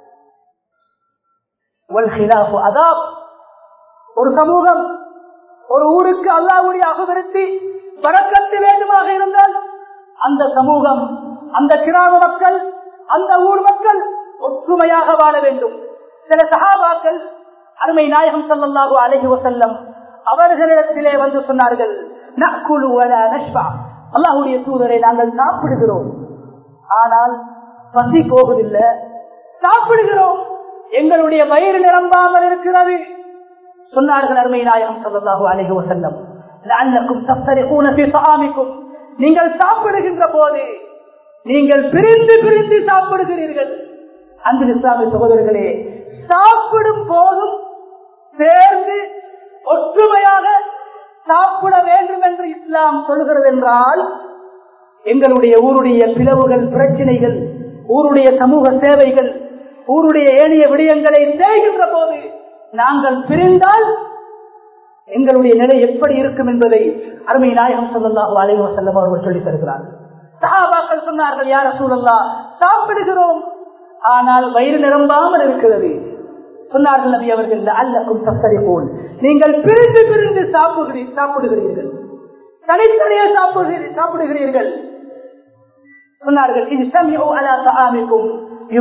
Speaker 1: ஒரு சமூகம் ஒரு ஊருக்கு அல்லாவுடைய அபிவிருத்தி பறக்கத்து வேண்டுமாக இருந்தால் அந்த சமூகம் அந்த கிராம மக்கள் அந்த ஊர் மக்கள் ஒற்றுமையாக வாழ வேண்டும் சில சகாபாக்கள் அருமை நாயகம் சல்லாஹு அலஹி வசல்லம் அவர்களிடத்திலே வந்து சொன்னார்கள் அல்லாஹுடைய தூதரை நாங்கள் சாப்பிடுகிறோம் ஆனால் பசி போவதில்லை சாப்பிடுகிறோம் எங்களுடைய வயிறு நிரம்பாமல் இருக்கிறது சொன்னார்கள் அருமை நாயகம் சல்லாஹு அலஹி வசல்லம் லஅல்லக்கும் தஃப்தரிகூன ஃபீ தஆமிக்கும் நீங்கள் சாப்பிடுகின்ற போது நீங்கள் பிரிந்து பிரிந்து சாப்பிடுகிறீர்கள் அன்பில் இஸ்லாமிய சகோதரர்களே சாப்பிடும் போதும் சேர்ந்து ஒற்றுமையாக சாப்பிட வேண்டும் என்று இஸ்லாம் சொல்கிறது என்றால் எங்களுடைய ஊருடைய பிளவுகள் பிரச்சனைகள் ஊருடைய சமூக சேவைகள் ஊருடைய ஏனைய விடயங்களை செய்கின்ற போது நாங்கள் பிரிந்தால் எங்களுடைய நிலை எப்படி இருக்கும் என்பதை அருமை நாயகம் சொல்லல்லாஹு அலைவ செல்லம் அவர்கள் சொல்லித் தருகிறார்கள் சஹாபாக்கள் சொன்னார்கள் யார சூழல்லா சாப்பிடுகிறோம் ஆனால் வயிறு நிரம்பாமல் இருக்கிறது சொன்னார்கள் நபி அவர்கள் அல்லக்கும் தஸ்தரி போல் நீங்கள் பிரிந்து பிரிந்து சாப்பிடுகிறீ சாப்பிடுகிறீர்கள் தனித்தனியே சாப்பிடுகிறீ சாப்பிடுகிறீர்கள் சொன்னார்கள் இது சமயோ அலா சஹாமிக்கும்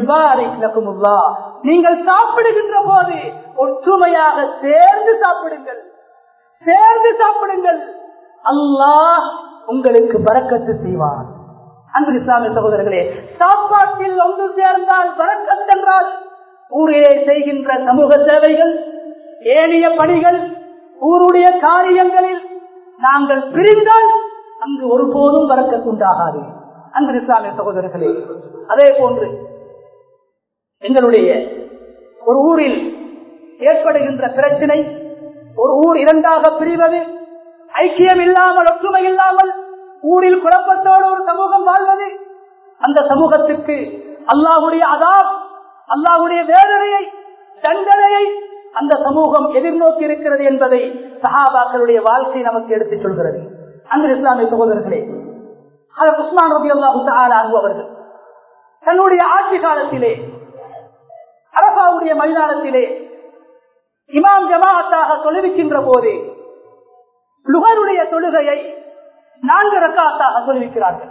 Speaker 1: நீங்கள் சாப்பிடுகின்ற போது ஒற்றுமையாக சேர்ந்து சாப்பிடுங்கள் சேர்ந்து சாப்பிடுங்கள் அல்லாஹ் உங்களுக்கு பறக்கத்து செய்வார் அன்பு இஸ்லாமிய சகோதரர்களே சாப்பாட்டில் ஒன்று சேர்ந்தால் பறக்கத் என்றால் ஊரிலே செய்கின்ற சமூக சேவைகள் ஏனைய பணிகள் ஊருடைய காரியங்களில் நாங்கள் பிரிந்தால் அங்கு ஒருபோதும் வரக்கத்துண்டாகாது அன்பு இஸ்லாமிய சகோதரர்களே அதே போன்று எங்களுடைய ஒரு ஊரில் ஏற்படுகின்ற பிரச்சனை ஒரு ஊர் இரண்டாக பிரிவது ஐக்கியம் இல்லாமல் ஒற்றுமை இல்லாமல் ஊரில் குழப்பத்தோடு ஒரு சமூகம் வாழ்வது அந்த சமூகத்துக்கு அல்லாஹுடைய அதாப் அல்லாஹுடைய வேதனையை தண்டனையை அந்த சமூகம் எதிர்நோக்கி இருக்கிறது என்பதை சஹாபாக்களுடைய வாழ்க்கை நமக்கு எடுத்துச் சொல்கிறது அந்த இஸ்லாமிய சகோதரர்களே அதற்கு உஸ்மான் ரபி அல்லாஹு அவர்கள் தன்னுடைய ஆட்சி காலத்திலே அரசாவுடைய மைதானத்திலே இமாம் ஜமாஅத்தாக தொழுவிக்கின்ற போது லுகருடைய தொழுகையை நான்கு ரக்காத்தாக தொழுவிக்கிறார்கள்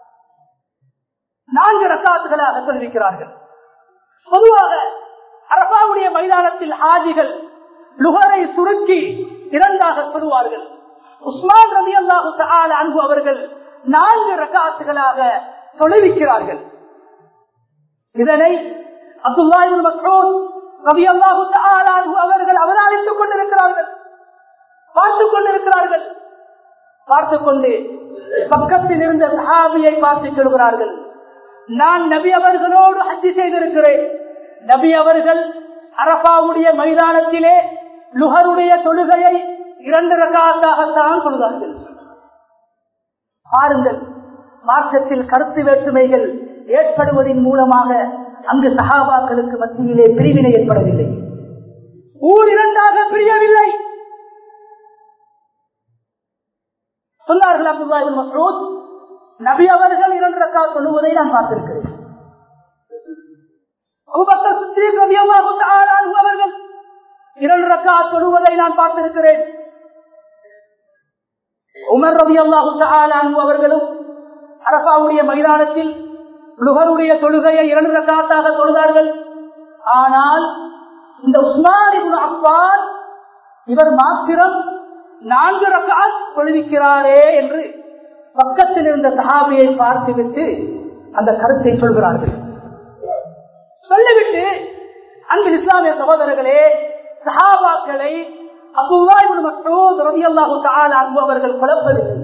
Speaker 1: நான்கு ரக்காத்துகளாக தொழுவிக்கிறார்கள் பொதுவாக அரபாவுடைய மைதானத்தில் ஆஜிகள் லுகரை சுருக்கி இரண்டாக சொல்லுவார்கள் உஸ்மான் ரவி அல்லாஹு அன்பு அவர்கள் நான்கு ரகாத்துகளாக தொலைவிக்கிறார்கள் இதனை அப்துல்லாஹின் மஸ்ரூத் ரவி அல்லாஹு அன்பு அவர்கள் அவதானித்துக் கொண்டிருக்கிறார்கள் பார்த்துக் கொண்டிருக்கிறார்கள் பார்த்துக் கொண்டு பக்கத்தில் இருந்த சஹாபியை பார்த்து சொல்கிறார்கள் நான் நபி அவர்களோடு ஹஜ்ஜி செய்திருக்கிறேன் நபி அவர்கள் அரபாவுடைய மைதானத்திலே லுகருடைய தொழுகையை இரண்டு ரகாத்தாகத்தான் சொல்கிறார்கள் பாருங்கள் மார்க்கத்தில் கருத்து வேற்றுமைகள் ஏற்படுவதன் மூலமாக அங்கு சகாபாக்களுக்கு மத்தியிலே பிரிவினை ஏற்படவில்லை ஊர் இரண்டாக பிரியவில்லை சொன்னார்கள் அப்துல்லாஹின் மசூத் நபி அவர்கள் இரண்டு ரக்கா சொல்லுவதை நான் பார்த்திருக்கிறேன் அவர்கள் இரண்டு ரக்கா சொல்லுவதை நான் பார்த்திருக்கிறேன் உமர் ரவி அல்லாஹு அவர்களும் அரசாவுடைய மைதானத்தில் லுகருடைய தொழுகையை இரண்டு ரக்காத்தாக தொழுதார்கள் ஆனால் இந்த உஸ்மான் அப்பான் இவர் மாத்திரம் நான்கு ரக்காத் தொழுவிக்கிறாரே என்று பக்கத்தில் இருந்த சஹாபியை பார்த்துவிட்டு அந்த கருத்தை சொல்கிறார்கள் சொல்லிவிட்டு அன்பு இஸ்லாமிய சகோதரர்களே சஹாபாக்களை அவர்கள் குழப்பவில்லை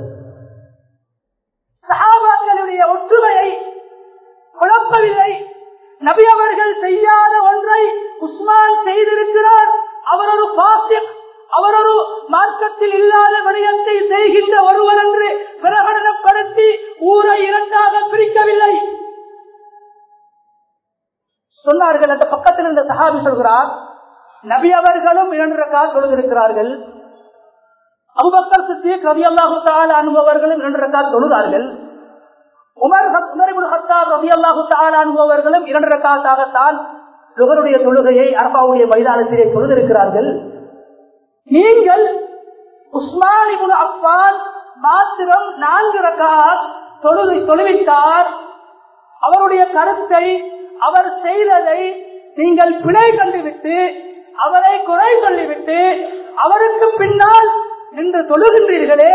Speaker 1: சஹாபாக்களுடைய ஒற்றுமையை குழப்பவில்லை நபி அவர்கள் செய்யாத ஒன்றை உஸ்மான் செய்திருக்கிறார் அவர் ஒரு பாசிக் அவர் ஒரு மார்க்கத்தில் இல்லாத விடயத்தை செய்கின்ற ஒருவர் என்று பிரகடனப்படுத்தி ஊரை இரண்டாக பிரிக்கவில்லை சொன்னார்கள் அந்த பக்கத்தில் இருந்த சஹாபி சொல்கிறார் நபி அவர்களும் இரண்டு ரக்கா தொழுதிருக்கிறார்கள் அபுபக்கர் சித்திக் ரவி அல்லாஹு அனுபவர்களும் இரண்டு ரக்கா தொழுதார்கள் உமர் ரவி அல்லாஹு அனுபவர்களும் இரண்டு ரக்காத்தாகத்தான் சுகருடைய தொழுகையை அரபாவுடைய மைதானத்திலே தொழுதிருக்கிறார்கள் நீங்கள் உஸ்மானிபுல் அப்பான் மாத்திரம் நான்கு ரக்காத் தொழுது தொழுவித்தார் அவருடைய கருத்தை அவர் செய்ததை நீங்கள் பிழை கண்டுவிட்டு அவரை குறை சொல்லிவிட்டு அவருக்கு பின்னால் நின்று தொழுகின்றீர்களே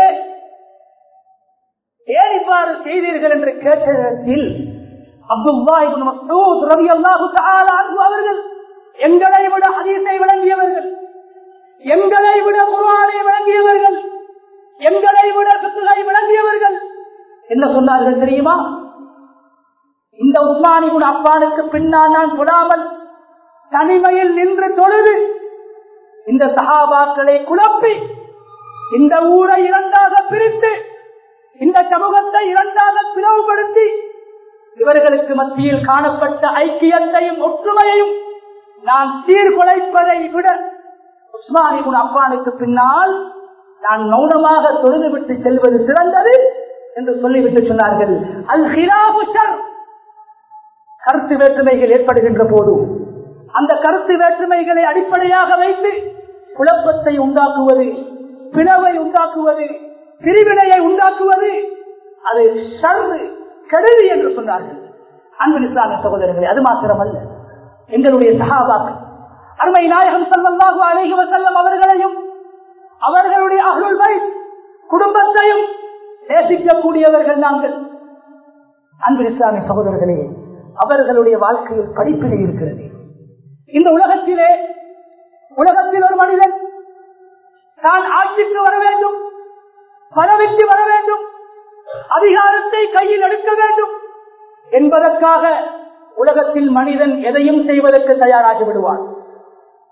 Speaker 1: ஏன் இவ்வாறு செய்தீர்கள் என்று கேட்டதில் அப்துல்லா ரவி அல்லாஹு அவர்கள் எங்களை விட ஹதீஸை விளங்கியவர்கள் எங்களை விட குரானை விளங்கியவர்கள் எங்களை விட சுற்றுலை விளங்கியவர்கள் என்ன சொன்னார்கள் தெரியுமா இந்த உஸ்மானி குண அப்பானுக்கு பின்னால் நான் தொடாமல் தனிமையில் நின்று தொழுது இந்த சகாபாக்களை குழப்பி இந்த ஊரை இரண்டாக பிரித்து இந்த சமூகத்தை இரண்டாக பிளவுபடுத்தி இவர்களுக்கு மத்தியில் காணப்பட்ட ஐக்கியத்தையும் ஒற்றுமையையும் நான் சீர்குலைப்பதை விட உஸ்மானி குண அப்பானுக்கு பின்னால் நான் மௌனமாக தொழுது விட்டு செல்வது சிறந்தது என்று சொல்லிவிட்டு சொன்னார்கள் அல் ஹிராபுச்சர் கருத்து வேற்றுமைகள் ஏற்படுகின்ற போது அந்த கருத்து வேற்றுமைகளை அடிப்படையாக வைத்து குழப்பத்தை உண்டாக்குவது பிளவை உண்டாக்குவது பிரிவினையை உண்டாக்குவது அது சர்வு கருவி என்று சொன்னார்கள் அன்பு இஸ்லாமிய சகோதரர்களே அது மாத்திரமல்ல எங்களுடைய சகாபாக்கள் அருமை நாயகம் செல்லமாக அழகி செல்லம் அவர்களையும் அவர்களுடைய அருள் வை குடும்பத்தையும் நேசிக்கக்கூடியவர்கள் நாங்கள் அன்பு இஸ்லாமிய சகோதரர்களே அவர்களுடைய வாழ்க்கையில் படிப்பினை இருக்கிறது இந்த உலகத்திலே உலகத்தில் ஒரு மனிதன் தான் ஆட்சிக்கு வர வேண்டும் பதவிக்கு வர வேண்டும் அதிகாரத்தை கையில் எடுக்க வேண்டும் என்பதற்காக உலகத்தில் மனிதன் எதையும் செய்வதற்கு தயாராகி விடுவான்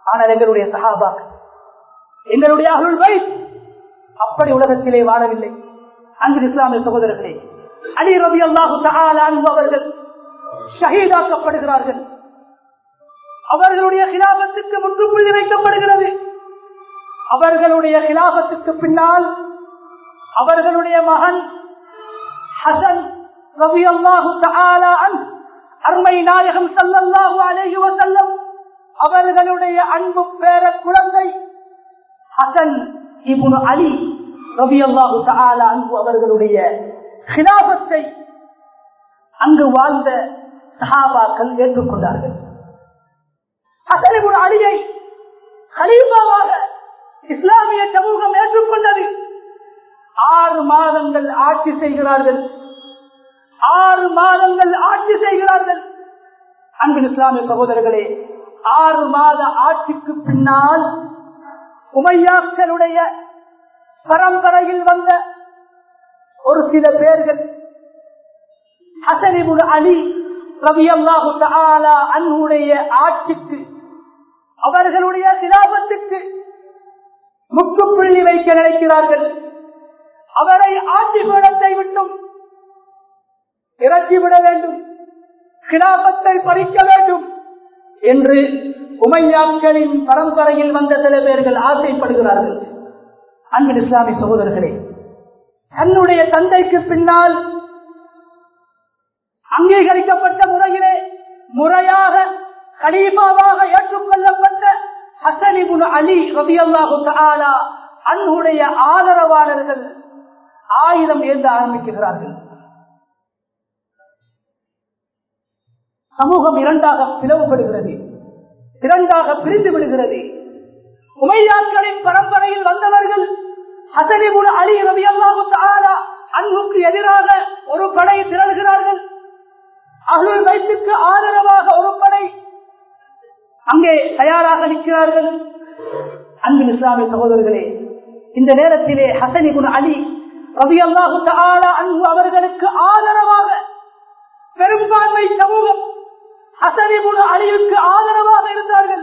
Speaker 1: ஆனால் எங்களுடைய சகாபாக்கள் எங்களுடைய அருள் வை அப்படி உலகத்திலே வாழவில்லை அங்கு இஸ்லாமிய சகோதரர்களே அலி ரவி அல்லாஹு அவர்கள் ஷஹீதாக்கப்படுகிறார்கள் அவர்களுடைய கிலாபத்துக்கு முற்றுப்புள்ளி வைக்கப்படுகிறது அவர்களுடைய கிலாபத்துக்கு பின்னால் அவர்களுடைய மகன் ஹசன் ரவி அல்லாஹு அருமை நாயகம் சல்லல்லாஹு அலேஹி வசல்லம் அவர்களுடைய அன்பு பேர குழந்தை ஹசன் இபுன் அலி ரவி அல்லாஹு அன்பு அவர்களுடைய கிலாபத்தை அங்கு வாழ்ந்த சஹாபாக்கள் ஏற்றுக்கொண்டார்கள் ஹசன் இபுன் அலியை ஹலீஃபாவாக இஸ்லாமிய சமூகம் ஏற்றுக்கொண்டது ஆறு மாதங்கள் ஆட்சி செய்கிறார்கள் ஆறு மாதங்கள் ஆட்சி செய்கிறார்கள் அன்பு இஸ்லாமிய சகோதரர்களே ஆறு மாத ஆட்சிக்கு பின்னால் உமையாக்களுடைய பரம்பரையில் வந்த ஒரு சில பேர்கள் ஹசனிபுல் அலி ரவி அல்லாஹு அன்னுடைய ஆட்சிக்கு அவர்களுடைய சிலாபத்துக்கு முற்றுப்புள்ளி வைக்க நினைக்கிறார்கள் அவரை ஆட்சி பீடத்தை விட்டும் இறக்கிவிட வேண்டும் கிலாபத்தை பறிக்க வேண்டும் என்று உமையாக்களின் பரம்பரையில் வந்த சில பேர்கள் ஆசைப்படுகிறார்கள் அன்பின் இஸ்லாமிய சகோதரர்களே தன்னுடைய தந்தைக்கு பின்னால் அங்கீகரிக்கப்பட்ட முறையிலே முறையாக கலீஃபாவாக ஏற்றுக்கொள்ளப்பட்ட ஹசனிபுல் அலி ரபியல்லாஹு தாலா அன்னுடைய ஆதரவாளர்கள் ஆயுதம் ஏந்த ஆரம்பிக்கிறார்கள் சமூகம் இரண்டாக பிளவுபடுகிறது இரண்டாக பிரிந்து விடுகிறது உமையாக்களின் பரம்பரையில் வந்தவர்கள் ஹசனிபுல் அலி ரவி அல்லாஹு அன்புக்கு எதிராக ஒரு படை திரள்கிறார்கள் அகல் வயிற்றுக்கு ஆதரவாக ஒரு படை அங்கே தயாராக நிற்கிறார்கள் அன்பின் இஸ்லாமிய சகோதரர்களே இந்த நேரத்திலே ஹசனிபுன் அலி ரவி அல்லாஹு அன்பு அவர்களுக்கு ஆதரவாக பெரும்பான்மை சமூகம் ஹசனிபுன் அலிவுக்கு ஆதரவாக இருந்தார்கள்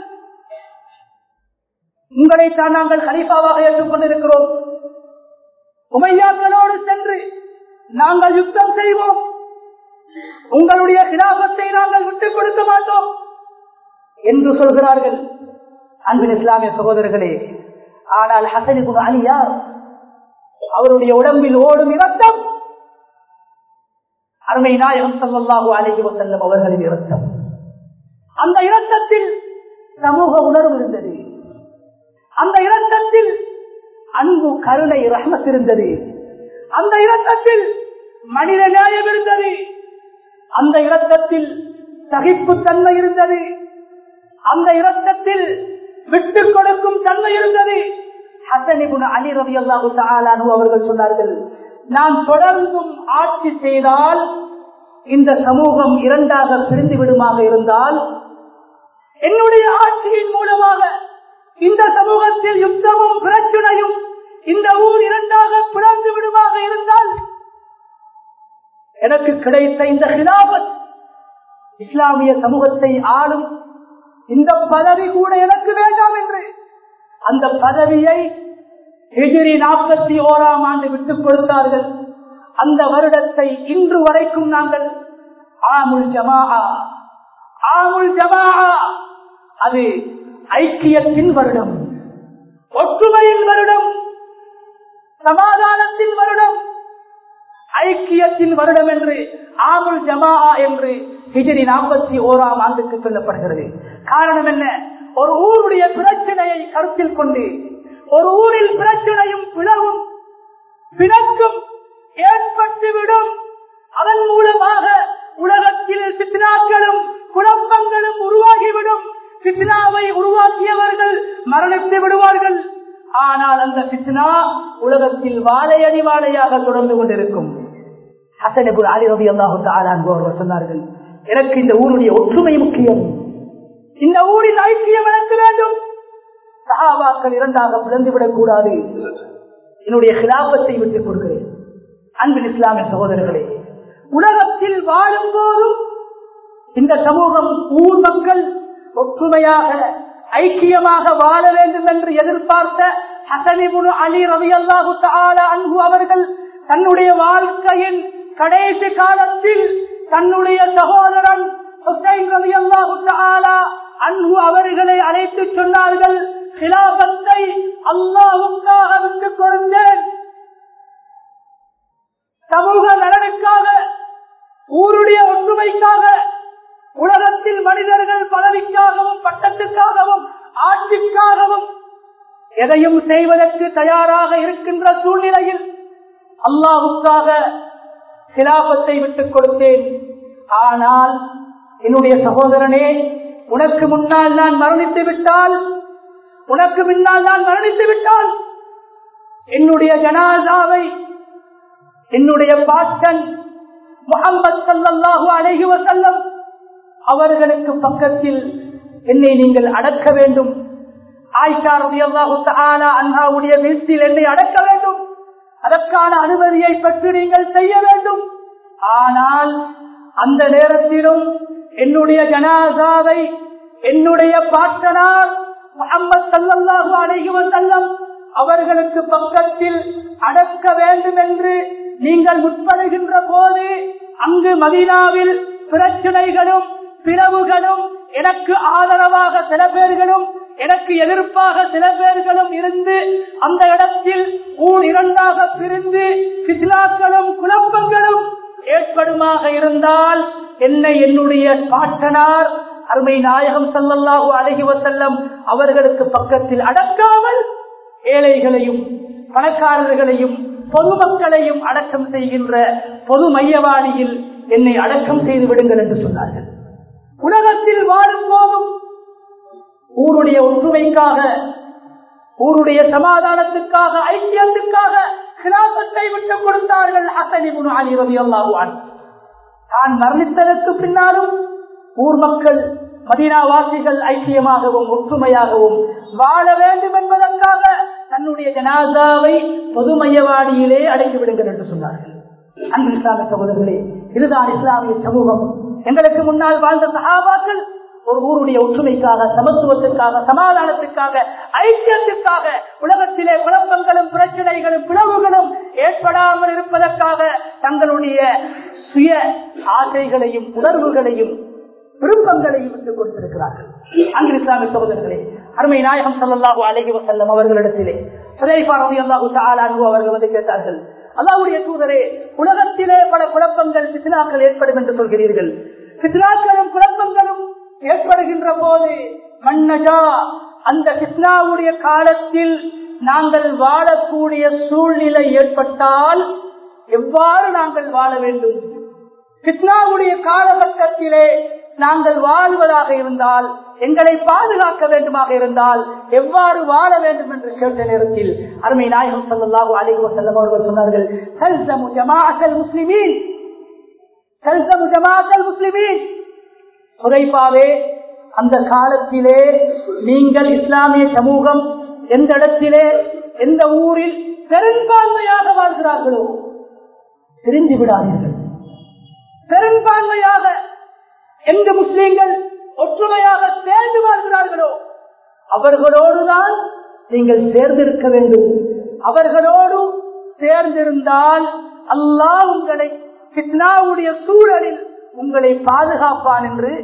Speaker 1: உங்களைத்தான் நாங்கள் கலிஃபாவாக ஏற்றுக்கொண்டிருக்கிறோம் உமையாக்களோடு சென்று நாங்கள் யுத்தம் செய்வோம் உங்களுடைய கிராமத்தை நாங்கள் விட்டுக் கொடுக்க மாட்டோம் என்று சொல்கிறார்கள் அன்பின் இஸ்லாமிய சகோதரர்களே ஆனால் ஹசனிபுன் அலி யார் அவருடைய உடம்பில் ஓடும் இரத்தம் அருமை நாயகம் சல்லாஹு அலைஹி வசல்லம் அவர்களின் இரத்தம் அந்த இரத்தத்தில் சமூக உணர்வு இருந்தது அந்த இரத்தத்தில் அன்பு கருணை ரஹமத் இருந்தது அந்த இரத்தத்தில் மனித நியாயம் இருந்தது அந்த இரத்தத்தில் சகிப்பு தன்மை இருந்தது அந்த இரத்தத்தில் விட்டுக் கொடுக்கும் தன்மை இருந்தது ஹசனிபுன் அலி ரவி அல்லாஹு தாலானு அவர்கள் சொன்னார்கள் நான் தொடர்ந்தும் ஆட்சி செய்தால் இந்த சமூகம் இரண்டாக பிரிந்து விடுமாக இருந்தால் என்னுடைய ஆட்சியின் மூலமாக இந்த சமூகத்தில் யுத்தமும் பிரச்சனையும் இந்த ஊர் இரண்டாக பிளந்து விடுமாக இருந்தால் எனக்கு கிடைத்த இந்த ஹிலாபத் இஸ்லாமிய சமூகத்தை ஆளும் இந்த பதவி கூட எனக்கு வேண்டாம் என்று அந்த பதவியை எதிரி நாற்பத்தி ஓராம் ஆண்டு விட்டுக் கொடுத்தார்கள் அந்த வருடத்தை இன்று வரைக்கும் நாங்கள் ஆமுல் ஜமா ஆமுல் ஜமா அது ஐக்கியத்தின் வருடம் ஒற்றுமையின் வருடம் சமாதானத்தின் வருடம் ஐக்கியத்தின் வருடம் என்று ஆமுல் ஜமா என்று ஹிஜரி நாற்பத்தி ஓராம் ஆண்டுக்கு சொல்லப்படுகிறது காரணம் என்ன ஒரு ஊருடைய பிரச்சனையை கருத்தில் கொண்டு ஒரு ஊரில் பிரச்சனையும் பிளவும் பிணக்கும் ஏற்பட்டுவிடும் அதன் மூலமாக உலகத்தில் சித்னாக்களும் குழப்பங்களும் உருவாகிவிடும் சித்னாவை உருவாக்கியவர்கள் மரணித்து விடுவார்கள் ஆனால் அந்த சித்னா உலகத்தில் வாழையடி வாழையாக தொடர்ந்து கொண்டிருக்கும் ஹசனபுர் அலி ரவி அல்லாஹு அவர்கள் சொன்னார்கள் எனக்கு இந்த ஊருடைய ஒற்றுமை முக்கியம் இந்த ஊரின் ஐக்கியம் எனக்கு வேண்டும் சகாபாக்கள் இரண்டாக பிளந்துவிடக் கூடாது என்னுடைய கிலாபத்தை விட்டுக் கொடுக்கிறேன் அன்பின் இஸ்லாமிய சகோதரர்களே உலகத்தில் வாழும் போதும் இந்த சமூகம் ஊர் மக்கள் ஒற்றுமையாக ஐக்கியமாக வாழ வேண்டும் என்று எதிர்பார்த்த ஹசனிபுல் அலி ரவி அல்லாஹு அன்பு அவர்கள் தன்னுடைய வாழ்க்கையின் கடைசி காலத்தில் தன்னுடைய சகோதரன் ஹுசைன் ரவி அல்லாஹு அன்பு அவர்களை அழைத்து சொன்னார்கள் கிலாபத்தை அல்லாஹுக்காக விட்டுக் கொடுத்தேன் சமூக நலனுக்காக ஊருடைய ஒற்றுமைக்காக உலகத்தில் மனிதர்கள் பதவிக்காகவும் பட்டத்துக்காகவும் ஆட்சிக்காகவும் எதையும் செய்வதற்கு தயாராக இருக்கின்ற சூழ்நிலையில் அல்லாஹுக்காக சிலாபத்தை விட்டுக் கொடுத்தேன் ஆனால் என்னுடைய சகோதரனே உனக்கு முன்னால் நான் மரணித்து விட்டால் உனக்கு முன்னால் நான் மரணித்து விட்டால் என்னுடைய ஜனாதாவை என்னுடைய பாட்டன் முகமது சல்லாஹூ அழகி வசல்லம் அவர்களுக்கு பக்கத்தில் என்னை நீங்கள் அடக்க வேண்டும் ஆயிஷா ரவி அல்லாஹு அண்ணாவுடைய வீட்டில் என்னை அடக்க வேண்டும் அதற்கான அனுமதியை பற்றி நீங்கள் செய்ய வேண்டும் ஆனால் அந்த நேரத்திலும் என்னுடைய ஜனாசாவை என்னுடைய பாட்டனார் முகமது சல்லாஹூ அழகி வசல்லம் அவர்களுக்கு பக்கத்தில் அடக்க வேண்டும் என்று நீங்கள் முற்படுகின்ற போது அங்கு மதீனாவில் பிரச்சனைகளும் பிளவுகளும் எனக்கு ஆதரவாக சில பேர்களும் எனக்கு எதிர்ப்பாக சில பேர்களும் இருந்து அந்த இடத்தில் ஊர் இரண்டாக பிரிந்து பிசிலாக்களும் குழப்பங்களும் ஏற்படுமாக இருந்தால் என்னை என்னுடைய பாட்டனார் அருமை நாயகம் சல்லல்லாஹு அழகி வசல்லம் அவர்களுக்கு பக்கத்தில் அடக்காமல் ஏழைகளையும் பணக்காரர்களையும் பொதுமக்களையும் அடக்கம் செய்கின்ற பொது மையவாடியில் என்னை அடக்கம் செய்து விடுங்கள் என்று சொன்னார்கள் உலகத்தில் வாழும் போதும் ஊருடைய ஒற்றுமைக்காக ஊருடைய சமாதானத்துக்காக ஐக்கியத்துக்காக கிராமத்தை விட்டுக் கொடுத்தார்கள் அசனிபுன் அலி ரவி அல்லாஹுவான் தான் மரணித்ததற்கு பின்னாலும் ஊர் மக்கள் மதீனாவாசிகள் ஐக்கியமாகவும் ஒற்றுமையாகவும் வாழ வேண்டும் என்பதற்காக தன்னுடைய ஜனாதாவை பொது மையவாடியிலே அடைத்து விடுங்கள் என்று சொன்னார்கள் அன்பு இஸ்லாமிய சகோதரர்களே இதுதான் இஸ்லாமிய சமூகம் எங்களுக்கு முன்னால் வாழ்ந்த சகாபாக்கள் ஒரு ஊருடைய ஒற்றுமைக்காக சமத்துவத்துக்காக சமாதானத்துக்காக ஐக்கியத்துக்காக உலகத்திலே குழப்பங்களும் பிரச்சனைகளும் பிளவுகளும் ஏற்படாமல் இருப்பதற்காக தங்களுடைய சுய ஆசைகளையும் உணர்வுகளையும் விருப்பங்களையும் விட்டுக் கொடுத்திருக்கிறார்கள் அங்கு இஸ்லாமிய சகோதரர்களே அருமை நாயகம் சல்லாஹூ அலஹி வசல்லம் அவர்களிடத்திலே அவர்கள் வந்து கேட்டார்கள் அல்லாவுடைய தூதரே உலகத்திலே பல குழப்பங்கள் பித்னாக்கள் ஏற்படும் என்று சொல்கிறீர்கள் பித்னாக்களும் குழப்பங்களும் ஏற்படுகின்ற போது மன்னஜா அந்த கிருஷ்ணாவுடைய காலத்தில் நாங்கள் வாழக்கூடிய சூழ்நிலை ஏற்பட்டால் எவ்வாறு நாங்கள் வாழ வேண்டும் கிருஷ்ணாவுடைய காலகட்டத்திலே நாங்கள் வாழ்வதாக இருந்தால் எங்களை பாதுகாக்க வேண்டுமாக இருந்தால் எவ்வாறு வாழ வேண்டும் என்று கேட்ட நேரத்தில் அருமை நாயகம் சல்லாஹூ அலிஹு செல்லம் அவர்கள் சொன்னார்கள் சல்சமு ஜமாஅல் முஸ்லிமீன் சல்சமு ஜமாஅல் முஸ்லிமீன் உதைப்பாவே அந்த காலத்திலே நீங்கள் இஸ்லாமிய சமூகம் எந்த இடத்திலே எந்த ஊரில் பெரும்பான்மையாக வாழ்கிறார்களோ தெரிந்து விடாதீர்கள் பெரும்பான்மையாக எந்த முஸ்லீம்கள் ஒற்றுமையாக சேர்ந்து வாழ்கிறார்களோ அவர்களோடுதான் நீங்கள் சேர்ந்திருக்க வேண்டும் அவர்களோடு சேர்ந்திருந்தால் அல்லாஹ் உங்களை பித்னாவுடைய சூழலில் உங்களை பாதுகாப்பான் என்று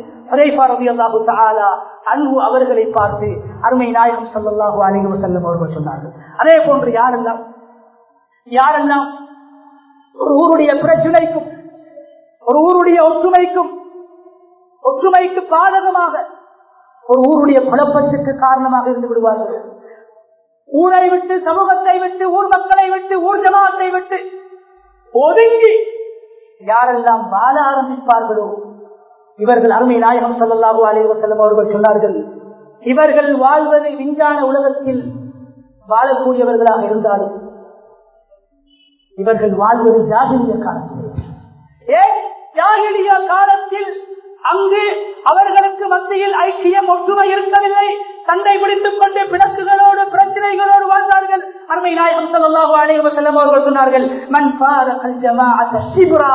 Speaker 1: அன்பு அவர்களை பார்த்து அருமை நாயகம் சல்லாஹூ அலிஹு செல்லம் அவர்கள் சொன்னார்கள் அதே போன்று யாரெல்லாம் யாரெல்லாம் ஒரு ஊருடைய பிரச்சனைக்கும் ஒரு ஊருடைய ஒற்றுமைக்கும் ஒற்றுமைக்கு பாதகமாக ஒரு ஊருடைய குழப்பத்துக்கு காரணமாக இருந்து விடுவார்கள் ஊரை விட்டு சமூகத்தை விட்டு ஊர் மக்களை விட்டு ஊர் ஜமாத்தை விட்டு ஒதுங்கி யாரெல்லாம் வாழ ஆரம்பிப்பார்களோ இவர்கள் அருமை நாயகம் சல்லாஹூ அலிவசல்லம் அவர்கள் சொன்னார்கள் இவர்கள் வாழ்வது விஞ்ஞான உலகத்தில் வாழக்கூடியவர்களாக இருந்தாலும் இவர்கள் வாழ்வது ஜாகிரிய காலத்தில் ஏன் ஜாகிரிய காலத்தில் அங்கு அவர்களுக்கு மத்தியில் ஐக்கியம் ஒற்றுமை இருக்கவில்லை சண்டை பிடித்துக் கொண்டு பிணக்குகளோடு பிரச்சனைகளோடு வாழ்ந்தார்கள் அருமை நாயகம் சல்லாஹூ அலைவசல்லம் அவர்கள் சொன்னார்கள் மண் பாரா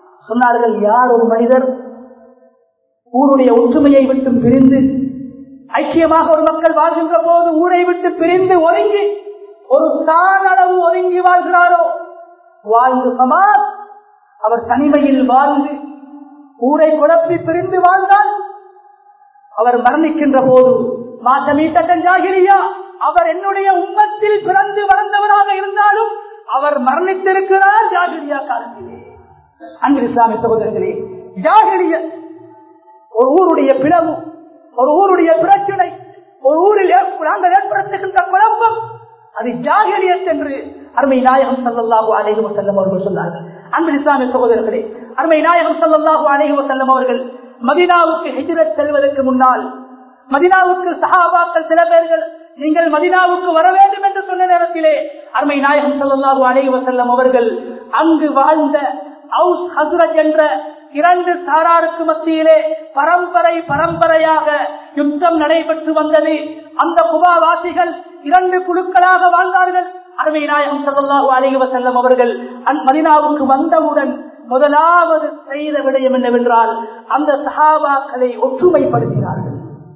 Speaker 1: சொன்னார்கள் யார் ஒரு மனிதர் ஊருடைய ஒற்றுமையை விட்டு பிரிந்து ஐக்கியமாக ஒரு மக்கள் வாழ்கின்ற போது ஊரை விட்டு பிரிந்து ஒதுங்கி ஒரு சாணளவு ஒதுங்கி வாழ்கிறாரோ வாழ்ந்து சமாஸ் அவர் தனிமையில் வாழ்ந்து ஊரை குழப்பி பிரிந்து வாழ்ந்தால் அவர் மரணிக்கின்ற போது மாசமீட்டஞ்சாகிரியா அவர் என்னுடைய உம்மத்தில் பிறந்து வளர்ந்தவராக இருந்தாலும் அவர் மரணித்திருக்கிறார் ஜாகிரியா காலத்திலே அன்பு இஸ்லாமிய சகோதரர்களே ஜாகிரிய ஒரு ஊருடைய பிளவு ஒரு ஊருடைய பிரச்சனை ஒரு ஊரில் ஏற்ப- நாங்கள் ஏற்படுத்துகின்ற குழப்பம் அது ஜாகிரியத் என்று அருமை நாயகம் சல்லல்லாஹு அலைஹி வஸல்லம் அவர்கள் சொன்னார்கள் அன்பு இஸ்லாமிய சகோதரர்களே அருமை நாயகம் சல்லல்லாஹு அலைஹி வஸல்லம் அவர்கள் மதீனாவுக்கு ஹிஜ்ரத் செல்வதற்கு முன்னால் மதினாவுக்கு சஹாபாக்கள் சில பேர்கள் நீங்கள் மதினாவுக்கு வர வேண்டும் என்று சொன்ன நேரத்திலே அருமை நாயகம் ஸல்லல்லாஹு அலைஹி வஸல்லம் அவர்கள் அங்கு வாழ்ந்த அவுஸ் ஹஸ்ரஜ் என்ற இரண்டு சாராருக்கு மத்தியிலே பரம்பரை பரம்பரையாக யுத்தம் நடைபெற்று வந்தது அந்த குபாவாசிகள் இரண்டு குழுக்களாக வாழ்ந்தார்கள் அருமை நாயகம் ஸல்லல்லாஹு அலைஹி வஸல்லம் அவர்கள் அந் மதினாவுக்கு வந்தவுடன் முதலாவது செய்த விடயம் என்னவென்றால் அந்த சஹாபாக்களை ஒற்றுமைப்படுத்தினார்கள்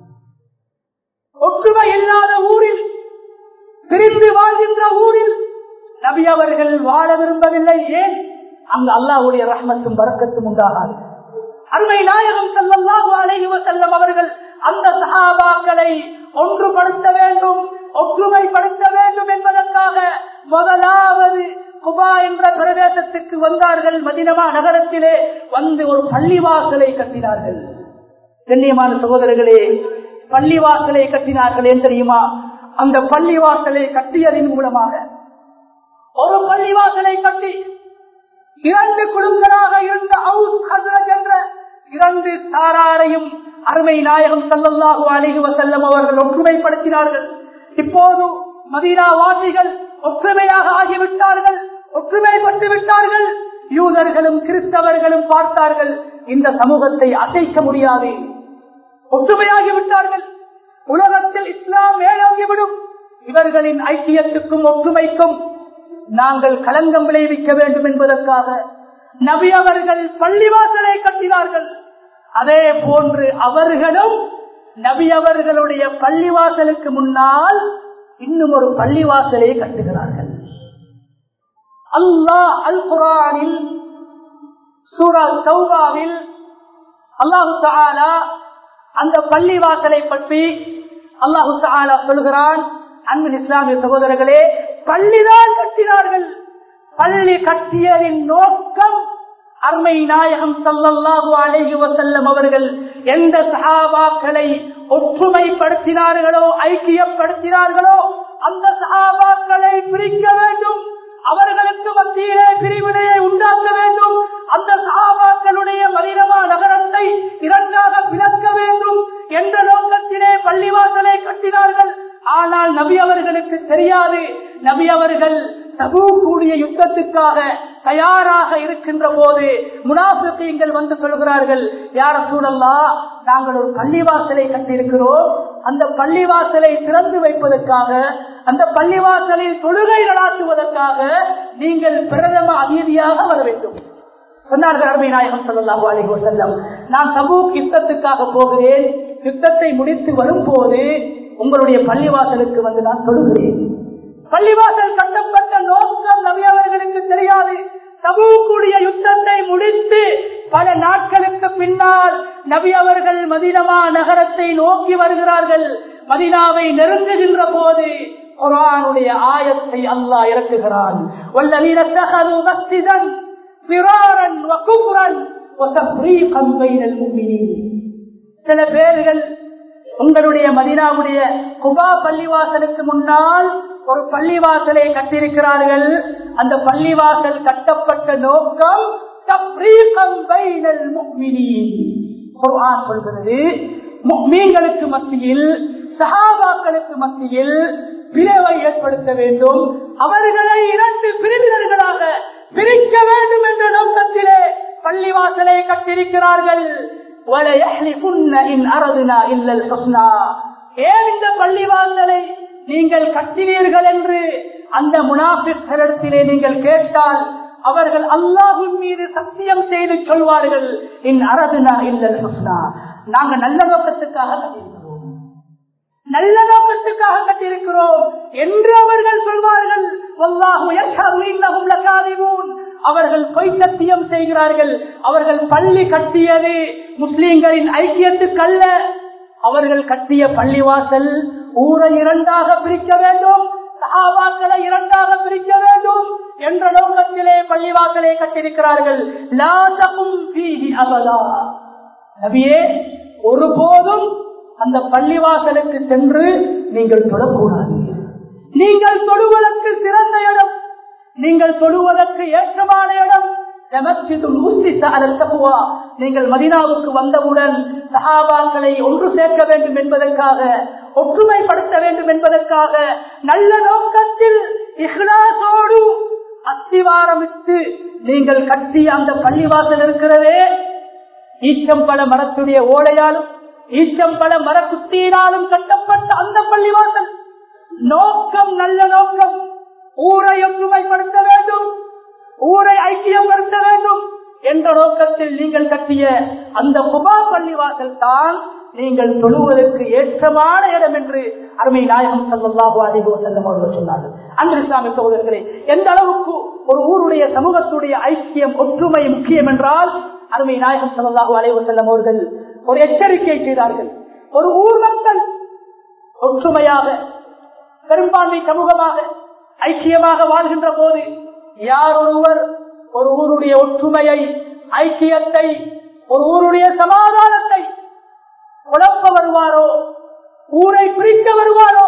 Speaker 1: ஒற்றுமை இல்லாத ஊரில் பிரிந்து வாழ்கின்ற ஊரில் நபி அவர்கள் வாழ விரும்பவில்லை ஏன் அங்கு அல்லாஹ்வுடைய ரஹ்மத்தும் வரக்கத்தும் உண்டாகாது அருமை நாயகம் ஸல்லல்லாஹு அலைஹி வஸல்லம் அவர்கள் அந்த சஹாபாக்களை ஒன்றுபடுத்த வேண்டும் ஒற்றுமைப்படுத்த வேண்டும் என்பதற்காக முதலாவது குபா என்ற பிரதேசத்துக்கு வந்தார்கள் மதினமா நகரத்திலே வந்து ஒரு பள்ளிவாசலை கட்டினார்கள் கண்ணியமான சகோதரர்களே பள்ளிவாசலை கட்டினார்கள் ஏன் தெரியுமா அந்த பள்ளிவாசலை கட்டியதின் மூலமாக ஒரு பள்ளிவாசலை கட்டி இரண்டு குழுக்களாக இருந்த அவுஸ் ஹஸ்ரஜ் என்ற இரண்டு சாராரையும் அருமை நாயகம் ஸல்லல்லாஹு அலைஹி வஸல்லம் அவர்கள் ஒற்றுமைப்படுத்தினார்கள் இப்போது மதீனா வாசிகள் ஒற்றுமையாக ஆகிவிட்டார்கள் ஒற்றுமைப்பட்டு விட்டார்கள் யூதர்களும் கிறிஸ்தவர்களும் பார்த்தார்கள் இந்த சமூகத்தை அசைக்க முடியாது ஒற்றுமையாகி விட்டார்கள் உலகத்தில் இஸ்லாம் மேலோங்கிவிடும் இவர்களின் ஐக்கியத்துக்கும் ஒற்றுமைக்கும் நாங்கள் களங்கம் விளைவிக்க வேண்டும் என்பதற்காக நபி அவர்கள் பள்ளிவாசலை கட்டினார்கள் அதே போன்று அவர்களும் நபி அவர்களுடைய பள்ளிவாசலுக்கு முன்னால் இன்னும் ஒரு பள்ளிவாசலை கட்டுகிறார்கள் அல்லாஹ் அல் குரானில் சூரா சௌபாவில் அல்லாஹு தாலா அந்த பள்ளிவாசலை பற்றி அல்லாஹு தாலா சொல்கிறான் அன்பின் இஸ்லாமிய சகோதரர்களே பள்ளிதான் கட்டினார்கள் பள்ளி கட்டியதின் நோக்கம் அருமை நாயகம் சல்லல்லாஹு அலைஹி வஸல்லம் அவர்கள் எந்த சஹாபாக்களை ஒற்றுமைப்படுத்தினார்களோ ஐக்கியப்படுத்தினார்களோ அந்த சஹாபாக்களை பிரிக்க வேண்டும் அவர்களுக்கு மத்தியிலே பிரிவினையை உண்டாக்க வேண்டும் அந்த சஹாபாக்களுடைய மதினமா நகரத்தை இரண்டாக பிளக்க வேண்டும் என்ற நோக்கத்திலே பள்ளிவாசலை கட்டினார்கள் ஆனால் நபி அவர்களுக்கு தெரியாது நபி அவர்கள் தபூக்கூடிய யுத்தத்துக்காக தயாராக இருக்கின்ற போது முனாபிகள் வந்து சொல்கிறார்கள் யார சூழல்லா நாங்கள் ஒரு பள்ளிவாசலை கட்டியிருக்கிறோம் அந்த பள்ளிவாசலை திறந்து வைப்பதற்காக அந்த பள்ளிவாசலில் தொழுகை நடாத்துவதற்காக நீங்கள் பிரதம அதிதியாக வர வேண்டும் சொன்னார்கள் அருமை நாயகம் சொல்லலாம் அலைஹி வஸல்லம் நான் தபூக் யுத்தத்துக்காக போகிறேன் யுத்தத்தை முடித்து வரும்போது உங்களுடைய பள்ளிவாசலுக்கு வந்து நான் தொழுகிறேன் பள்ளிவாசல் கட்டப்பட்ட நோக்கம் நபி அவர்களுக்கு தெரியாது தபூக்குடைய யுத்தத்தை முடித்து பல நாட்களுக்கு பின்னால் நபி அவர்கள் மதினமா நகரத்தை நோக்கி வருகிறார்கள் மதினாவை நெருங்குகின்ற போது குரானுடைய ஆயத்தை அல்லாஹ் இறக்குகிறான் வல்லவீன தகது மஸ்ஜிதன் فرارا وكفرا وتفريقا بين المؤمنين சில பேர்கள் உங்களுடைய மதினாவுடைய குபா பள்ளிவாசலுக்கு முன்னால் ஒரு பள்ளிவாசலை கட்டியிருக்கிறார்கள் அந்த பள்ளிவாசல் கட்டப்பட்ட நோக்கம் தப்ரீகம் பைனல் முஃமினீன் குர்ஆன் சொல்கிறது முஃமின்களுக்கு மத்தியில் சஹாபாக்களுக்கு மத்தியில் பிளவை ஏற்படுத்த வேண்டும் அவர்களை இரண்டு பிரிவினர்களாக பிரிக்க வேண்டும் என்ற நோக்கத்திலே பள்ளிவாசலை கட்டியிருக்கிறார்கள் وَلَيَحْلِفُنَّ إِنْ أَرَدْنَا إِلَّا الْحُسْنَى ஏன் இந்த பள்ளிவாசலை நீங்கள் கட்டினீர்கள் என்று அந்த முனாஃபிகளிடத்திலே நீங்கள் கேட்டால் அவர்கள் அல்லாஹின் மீது சத்தியம் செய்து சொல்வார்கள் இன் அரதுனா இல்லல் ஹுஸ்னா நாங்க நல்ல நோக்கத்துக்காக கட்டியிருக்கிறோம் நல்ல நோக்கத்துக்காக கட்டியிருக்கிறோம் என்று அவர்கள் சொல்வார்கள் வல்லாஹு யஷ்ஹது இன்னஹும் லகாதிபூன் அவர்கள் பொய் சத்தியம் செய்கிறார்கள் அவர்கள் பள்ளி கட்டியது முஸ்லிம்களின் ஐக்கியத்துக்கல்ல அவர்கள் கட்டிய பள்ளிவாசல் ஊரை இரண்டாக பிரிக்க வேண்டும் சஹாபாக்களை இரண்டாக பிரிக்க வேண்டும் என்ற நோக்கத்திலே பள்ளிவாசலை கட்டியிருக்கிறார்கள் லா தகும் ஃபீஹி அபதா நபியே ஒருபோதும் அந்த பள்ளிவாசலுக்கு சென்று நீங்கள் தொழக்கூடாது நீங்கள் தொழுவதற்கு சிறந்த இடம் நீங்கள் தொழுவதற்கு ஏற்றமான இடம் நீங்கள் மதினாவுக்கு வந்தவுடன் சஹாபாக்களை ஒன்று சேர்க்க வேண்டும் என்பதற்காக ஒற்றுமைப்படுத்த வேண்டும் என்பதற்காக நல்ல நோக்கத்தில் இஹ்லாசோடு அஸ்திவாரமிட்டு நீங்கள் கட்டிய அந்த பள்ளிவாசல் இருக்கிறதே ஈச்சம்பழ மரத்துடைய ஓலையாலும் ஈச்சம்பழ மரக்குத்தியினாலும் கட்டப்பட்ட அந்த பள்ளிவாசல் நோக்கம் நல்ல நோக்கம் ஊரை ஒற்றுமைப்படுத்த வேண்டும் ஊரை ஐக்கியப்படுத்த வேண்டும் என்ற நோக்கத்தில் நீங்கள் கட்டிய அந்த குபா பள்ளிவாசல் தான் நீங்கள் தொழுவதற்கு ஏற்றமான இடம் என்று அருமை நாயகம் சல்லாஹூ அலிஹோ செல்லும் அவர்கள் சொன்னார்கள் அன்று இஸ்லாமிய சகோதரர்களே எந்த அளவுக்கு ஒரு ஊருடைய சமூகத்துடைய ஐக்கியம் ஒற்றுமை முக்கியம் என்றால் அருமை நாயகம் சல்லாஹூ அலைவ செல்லம் அவர்கள் ஒரு எச்சரிக்கை செய்தார்கள் ஒரு ஊர் மக்கள் ஒற்றுமையாக பெரும்பான்மை சமூகமாக ஐக்கியமாக வாழ்கின்ற போது யார் ஒருவர் ஒரு ஊருடைய ஒற்றுமையை ஐக்கியத்தை ஒரு ஊருடைய சமாதானத்தை குழப்ப வருவாரோ ஊரை பிரிக்க வருவாரோ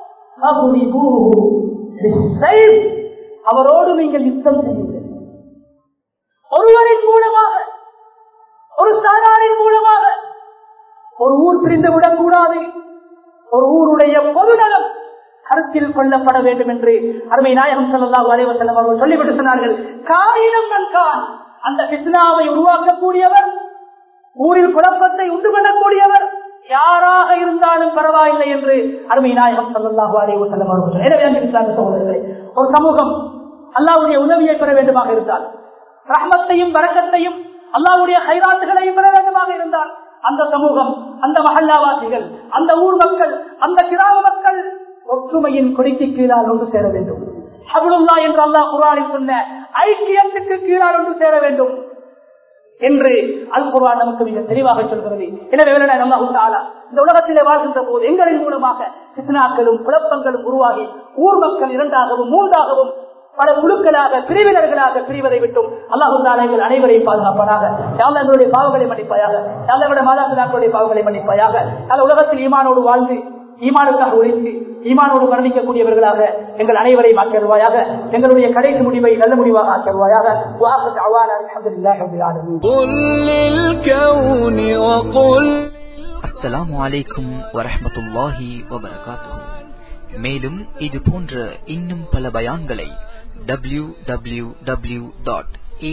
Speaker 1: அவரோடு நீங்கள் யுத்தம் செய்யுங்கள் ஒருவரின் மூலமாக ஒரு சாராரின் மூலமாக ஒரு ஊர் பிரிந்து விடக்கூடாது ஒரு ஊருடைய பொதுநலம் கருத்தில் கொள்ளப்பட வேண்டும் என்று அருமை நாயகம் செல்லலாம் வரைவசல்லம் அவர்கள் சொல்லிவிட்டு சொன்னார்கள் காயினம் நன்கான் அந்த பிஸ்னாவை உருவாக்கக்கூடியவர் ஊரில் குழப்பத்தை உண்டு பண்ணக்கூடியவர் யாராக இருந்தாலும் பரவாயில்லை என்று அருமை நாயகம் சல்லாஹு அலைவு செல்லம் அவர்கள் எனவே சகோதரர்களே ஒரு சமூகம் அல்லாவுடைய உதவியை பெற வேண்டுமாக இருந்தால் ரஹ்மத்தையும் வரக்கத்தையும் அல்லாவுடைய கைராட்டுகளையும் பெற வேண்டுமாக இருந்தால் அந்த சமூகம் அந்த மஹல்லாவாசிகள் அந்த ஊர் மக்கள் அந்த கிராம மக்கள் ஒற்றுமையின் கொடிக்கு கீழால் ஒன்று சேர வேண்டும் ஹபுல்லா என்று அல்லாஹ் குரானில் சொன்ன ஐக்கியத்துக்கு கீழால் ஒன்று சேர வேண்டும் என்று அல் குர்ஆன் நமக்கு மிக தெளிவாக சொல்கிறது எனவே அல்லாஹு தாலா இந்த உலகத்திலே வாழ்கின்ற போது எங்களின் மூலமாக சித்தனாக்களும் குழப்பங்களும் உருவாகி ஊர் மக்கள் இரண்டாகவும் மூன்றாகவும் பல குழுக்களாக பிரிவினர்களாக பிரிவதை விட்டும் அல்லாஹு தாலா எங்கள் அனைவரையும் பாதுகாப்பானாக யாழ் எங்களுடைய பாவங்களை மன்னிப்பாயாக யாழ் மாதாபிதாக்களுடைய பாவங்களை மன்னிப்பாயாக யாழ் உலகத்தில் ஈமானோடு வாழ்ந்து ஈமானுக்காக ஒழித்து ஈமானோடு மரணிக்கக்கூடியவர்களாக எங்கள் அனைவரையும் ஆக்கிடுவாயாக எங்களுடைய கடைசி முடிவை நல்ல முடிவாக ஆக்கிடுவாயாக
Speaker 2: அஸ்ஸலாமு அலைக்கும் வரஹமத்துல்லாஹி வபரகாத்துஹு மேலும் இது போன்ற இன்னும் பல பயான்களை W W W dot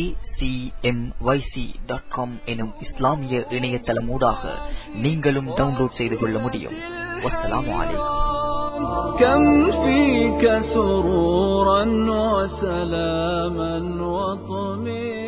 Speaker 2: acmyc.com எனும் இஸ்லாமிய இணையதளமூடாக நீங்களும் டவுன்லோட் செய்து கொள்ள முடியும் والسلام عليكم
Speaker 3: كم فيك سرورا وسلاما وطمئنا